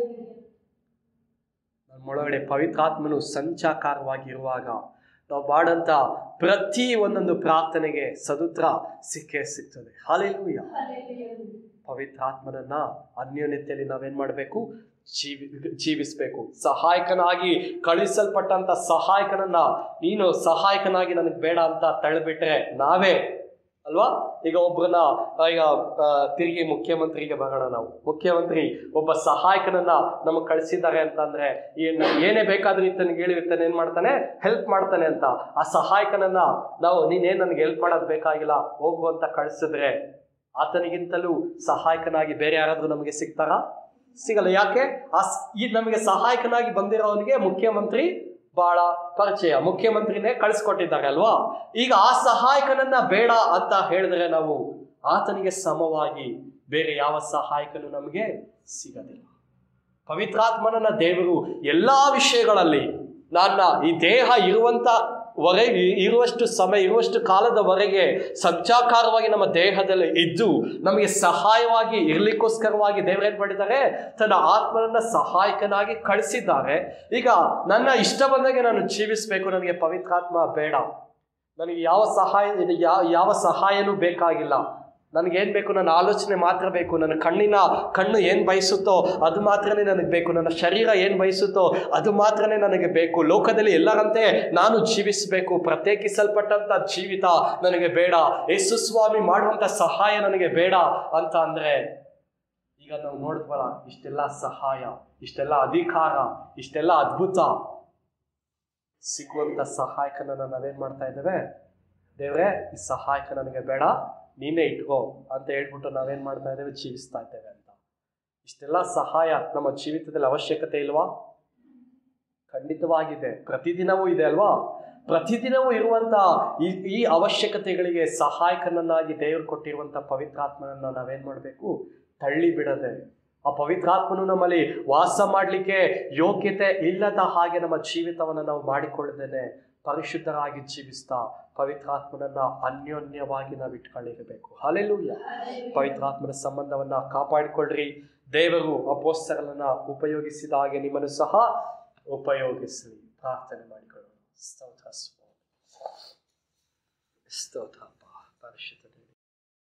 ನಮ್ಮೊಳಗಡೆ ಪವಿತ್ರಾತ್ಮನು ಸಂಚಾಕಾರವಾಗಿ ಇರುವಾಗ ನಾವು ಮಾಡಂತ ಪ್ರತಿ ಒಂದೊಂದು ಪ್ರಾರ್ಥನೆಗೆ ಸದುತ್ರ ಸಿಕ್ಕೇ ಸಿಗ್ತದೆ ಹಾಲೆಲೂಯ್ಯ ಪವಿತ್ರಾತ್ಮನನ್ನ ಅನ್ಯೋನ್ಯತೆಯಲ್ಲಿ ನಾವೇನ್ ಮಾಡಬೇಕು ಜೀವಿ ಜೀವಿಸ್ಬೇಕು ಸಹಾಯಕನಾಗಿ ಕಳುಹಿಸಲ್ಪಟ್ಟಂತ ಸಹಾಯಕನನ್ನ ನೀನು ಸಹಾಯಕನಾಗಿ ನನಗೆ ಬೇಡ ಅಂತ ತಳ್ಳಿಬಿಟ್ರೆ ನಾವೇ ಅಲ್ವಾ ಈಗ ಒಬ್ಬರನ್ನ ಈಗ ಆ, ತಿರುಗಿ ಮುಖ್ಯಮಂತ್ರಿಗೆ ಬರೋಣ ನಾವು ಮುಖ್ಯಮಂತ್ರಿ ಒಬ್ಬ ಸಹಾಯಕನನ್ನ ನಮಗೆ ಕಳಿಸಿದ್ದಾರೆ ಅಂತಂದ್ರೆ ಏನ್ ಏನೇ ಬೇಕಾದ್ರೂ ಇತ್ತನಿಗೆ ಹೇಳಿರ್ತಾನೆ ಏನ್ ಮಾಡ್ತಾನೆ ಹೆಲ್ಪ್ ಮಾಡ್ತಾನೆ ಅಂತ ಆ ಸಹಾಯಕನನ್ನ ನಾವು ನೀನೇನ್ ನನಗೆ ಹೆಲ್ಪ್ ಮಾಡೋದು ಬೇಕಾಗಿಲ್ಲ ಹೋಗು ಅಂತ ಕಳಿಸಿದ್ರೆ ಆತನಿಗಿಂತಲೂ ಸಹಾಯಕನಾಗಿ ಬೇರೆ ಯಾರಾದ್ರೂ ನಮಗೆ ಸಿಗ್ತಾರಾ ಸಿಗಲ್ಲ ಯಾಕೆ ಆ ಸ್- ಈ ನಮಗೆ ಸಹಾಯಕನಾಗಿ ಬಂದಿರೋವನಿಗೆ ಮುಖ್ಯಮಂತ್ರಿ ಬಹಳ ಪರಿಚಯ ಮುಖ್ಯಮಂತ್ರಿನೇ ಕಳಿಸ್ಕೊಟ್ಟಿದ್ದಾರೆ ಅಲ್ವಾ ಈಗ ಆ ಸಹಾಯಕನನ್ನ ಬೇಡ ಅಂತ ಹೇಳಿದ್ರೆ ನಾವು ಆತನಿಗೆ ಸಮವಾಗಿ ಬೇರೆ ಯಾವ ಸಹಾಯಕನು ನಮಗೆ ಸಿಗದಿಲ್ಲ ಪವಿತ್ರಾತ್ಮನನ್ನ ದೇವರು ಎಲ್ಲಾ ವಿಷಯಗಳಲ್ಲಿ ನನ್ನ ಈ ದೇಹ ಇರುವಂತ ವರೆಗೆ ಇರುವಷ್ಟು ಸಮಯ ಇರುವಷ್ಟು ಕಾಲದವರೆಗೆ ಸಂಚಾಕಾರವಾಗಿ ನಮ್ಮ ದೇಹದಲ್ಲಿ ಇದ್ದು ನಮಗೆ ಸಹಾಯವಾಗಿ ಇರ್ಲಿಕ್ಕೋಸ್ಕರವಾಗಿ ದೇವರೇನ್ ಮಾಡಿದ್ದಾರೆ ತನ್ನ ಆತ್ಮನನ್ನ ಸಹಾಯಕನಾಗಿ ಕಳಿಸಿದ್ದಾರೆ ಈಗ ನನ್ನ ಇಷ್ಟ ಬಂದಾಗೆ ನಾನು ಜೀವಿಸ್ಬೇಕು ನನಗೆ ಪವಿತ್ರಾತ್ಮ ಬೇಡ ನನಗೆ ಯಾವ ಸಹಾಯ ಇದು ಯಾವ ಯಾವ ಸಹಾಯನೂ ಬೇಕಾಗಿಲ್ಲ ನನಗೇನು ಬೇಕು ನನ್ನ ಆಲೋಚನೆ ಮಾತ್ರ ಬೇಕು ನನ್ನ ಕಣ್ಣಿನ ಕಣ್ಣು ಏನು ಬಯಸುತ್ತೋ ಅದು ಮಾತ್ರನೇ ನನಗೆ ಬೇಕು ನನ್ನ ಶರೀರ ಏನು ಬಯಸುತ್ತೋ ಅದು ಮಾತ್ರನೇ ನನಗೆ ಬೇಕು ಲೋಕದಲ್ಲಿ ಎಲ್ಲರಂತೆ ನಾನು ಜೀವಿಸಬೇಕು ಪ್ರತ್ಯೇಕಿಸಲ್ಪಟ್ಟಂತ ಜೀವಿತ ನನಗೆ ಬೇಡ ಯೇಸು ಸ್ವಾಮಿ ಮಾಡುವಂಥ ಸಹಾಯ ನನಗೆ ಬೇಡ ಅಂತ ಅಂದರೆ ಈಗ ನಾವು ನೋಡಿದ್ವಲ್ಲ ಇಷ್ಟೆಲ್ಲ ಸಹಾಯ ಇಷ್ಟೆಲ್ಲ ಅಧಿಕಾರ ಇಷ್ಟೆಲ್ಲ ಅದ್ಭುತ ಸಿಗುವಂತ ಸಹಾಯಕನನ್ನ ನಾವೇನ್ ಮಾಡ್ತಾ ಇದ್ದೇವೆ ದೇವ್ರೆ ಈ ಸಹಾಯಕ ನನಗೆ ಬೇಡ ನೀನೇ ಇಟ್ಕೋ ಅಂತ ಹೇಳ್ಬಿಟ್ಟು ನಾವೇನ್ ಮಾಡ್ತಾ ಇದ್ದೇವೆ ಜೀವಿಸ್ತಾ ಇದ್ದೇವೆ ಅಂತ ಇಷ್ಟೆಲ್ಲ ಸಹಾಯ ನಮ್ಮ ಜೀವಿತದಲ್ಲಿ ಅವಶ್ಯಕತೆ ಇಲ್ವಾ ಖಂಡಿತವಾಗಿದೆ ಪ್ರತಿದಿನವೂ ಇದೆ ಅಲ್ವಾ ಪ್ರತಿದಿನವೂ ಇರುವಂತ ಈ ಈ ಅವಶ್ಯಕತೆಗಳಿಗೆ ಸಹಾಯಕನನ್ನಾಗಿ ದೇವರು ಕೊಟ್ಟಿರುವಂತ ಪವಿತ್ರಾತ್ಮನನ್ನ ನಾವೇನ್ ಮಾಡಬೇಕು ತಳ್ಳಿ ಬಿಡದೆ ಆ ಪವಿತ್ರಾತ್ಮನು ನಮ್ಮಲ್ಲಿ ವಾಸ ಮಾಡಲಿಕ್ಕೆ ಯೋಗ್ಯತೆ ಇಲ್ಲದ ಹಾಗೆ ನಮ್ಮ ಜೀವಿತವನ್ನು ನಾವು ಮಾಡಿಕೊಳ್ಳದೇನೆ ಪರಿಶುದ್ಧರಾಗಿ ಜೀವಿಸ್ತಾ ಪವಿತ್ರಾತ್ಮನನ್ನ ಅನ್ಯೋನ್ಯವಾಗಿ ನಾವು ಇಟ್ಕೊಳ್ಳಿರಬೇಕು ಹಾಲೆಲೂಯ ಪವಿತ್ರಾತ್ಮನ ಸಂಬಂಧವನ್ನ ಕಾಪಾಡಿಕೊಳ್ಳ್ರಿ ದೇವರು ಅಪೋಸ್ತರನ್ನ ಉಪಯೋಗಿಸಿದ ಹಾಗೆ ನಿಮ್ಮನ್ನು ಸಹ ಉಪಯೋಗಿಸಲಿ ಪ್ರಾರ್ಥನೆ ಮಾಡಿಕೊಳ್ಳೋಣ ಸ್ತೋತ್ರ ಸ್ವಾಮಿ ಸ್ತೋತ್ರ ಪರಿಶುದ್ಧ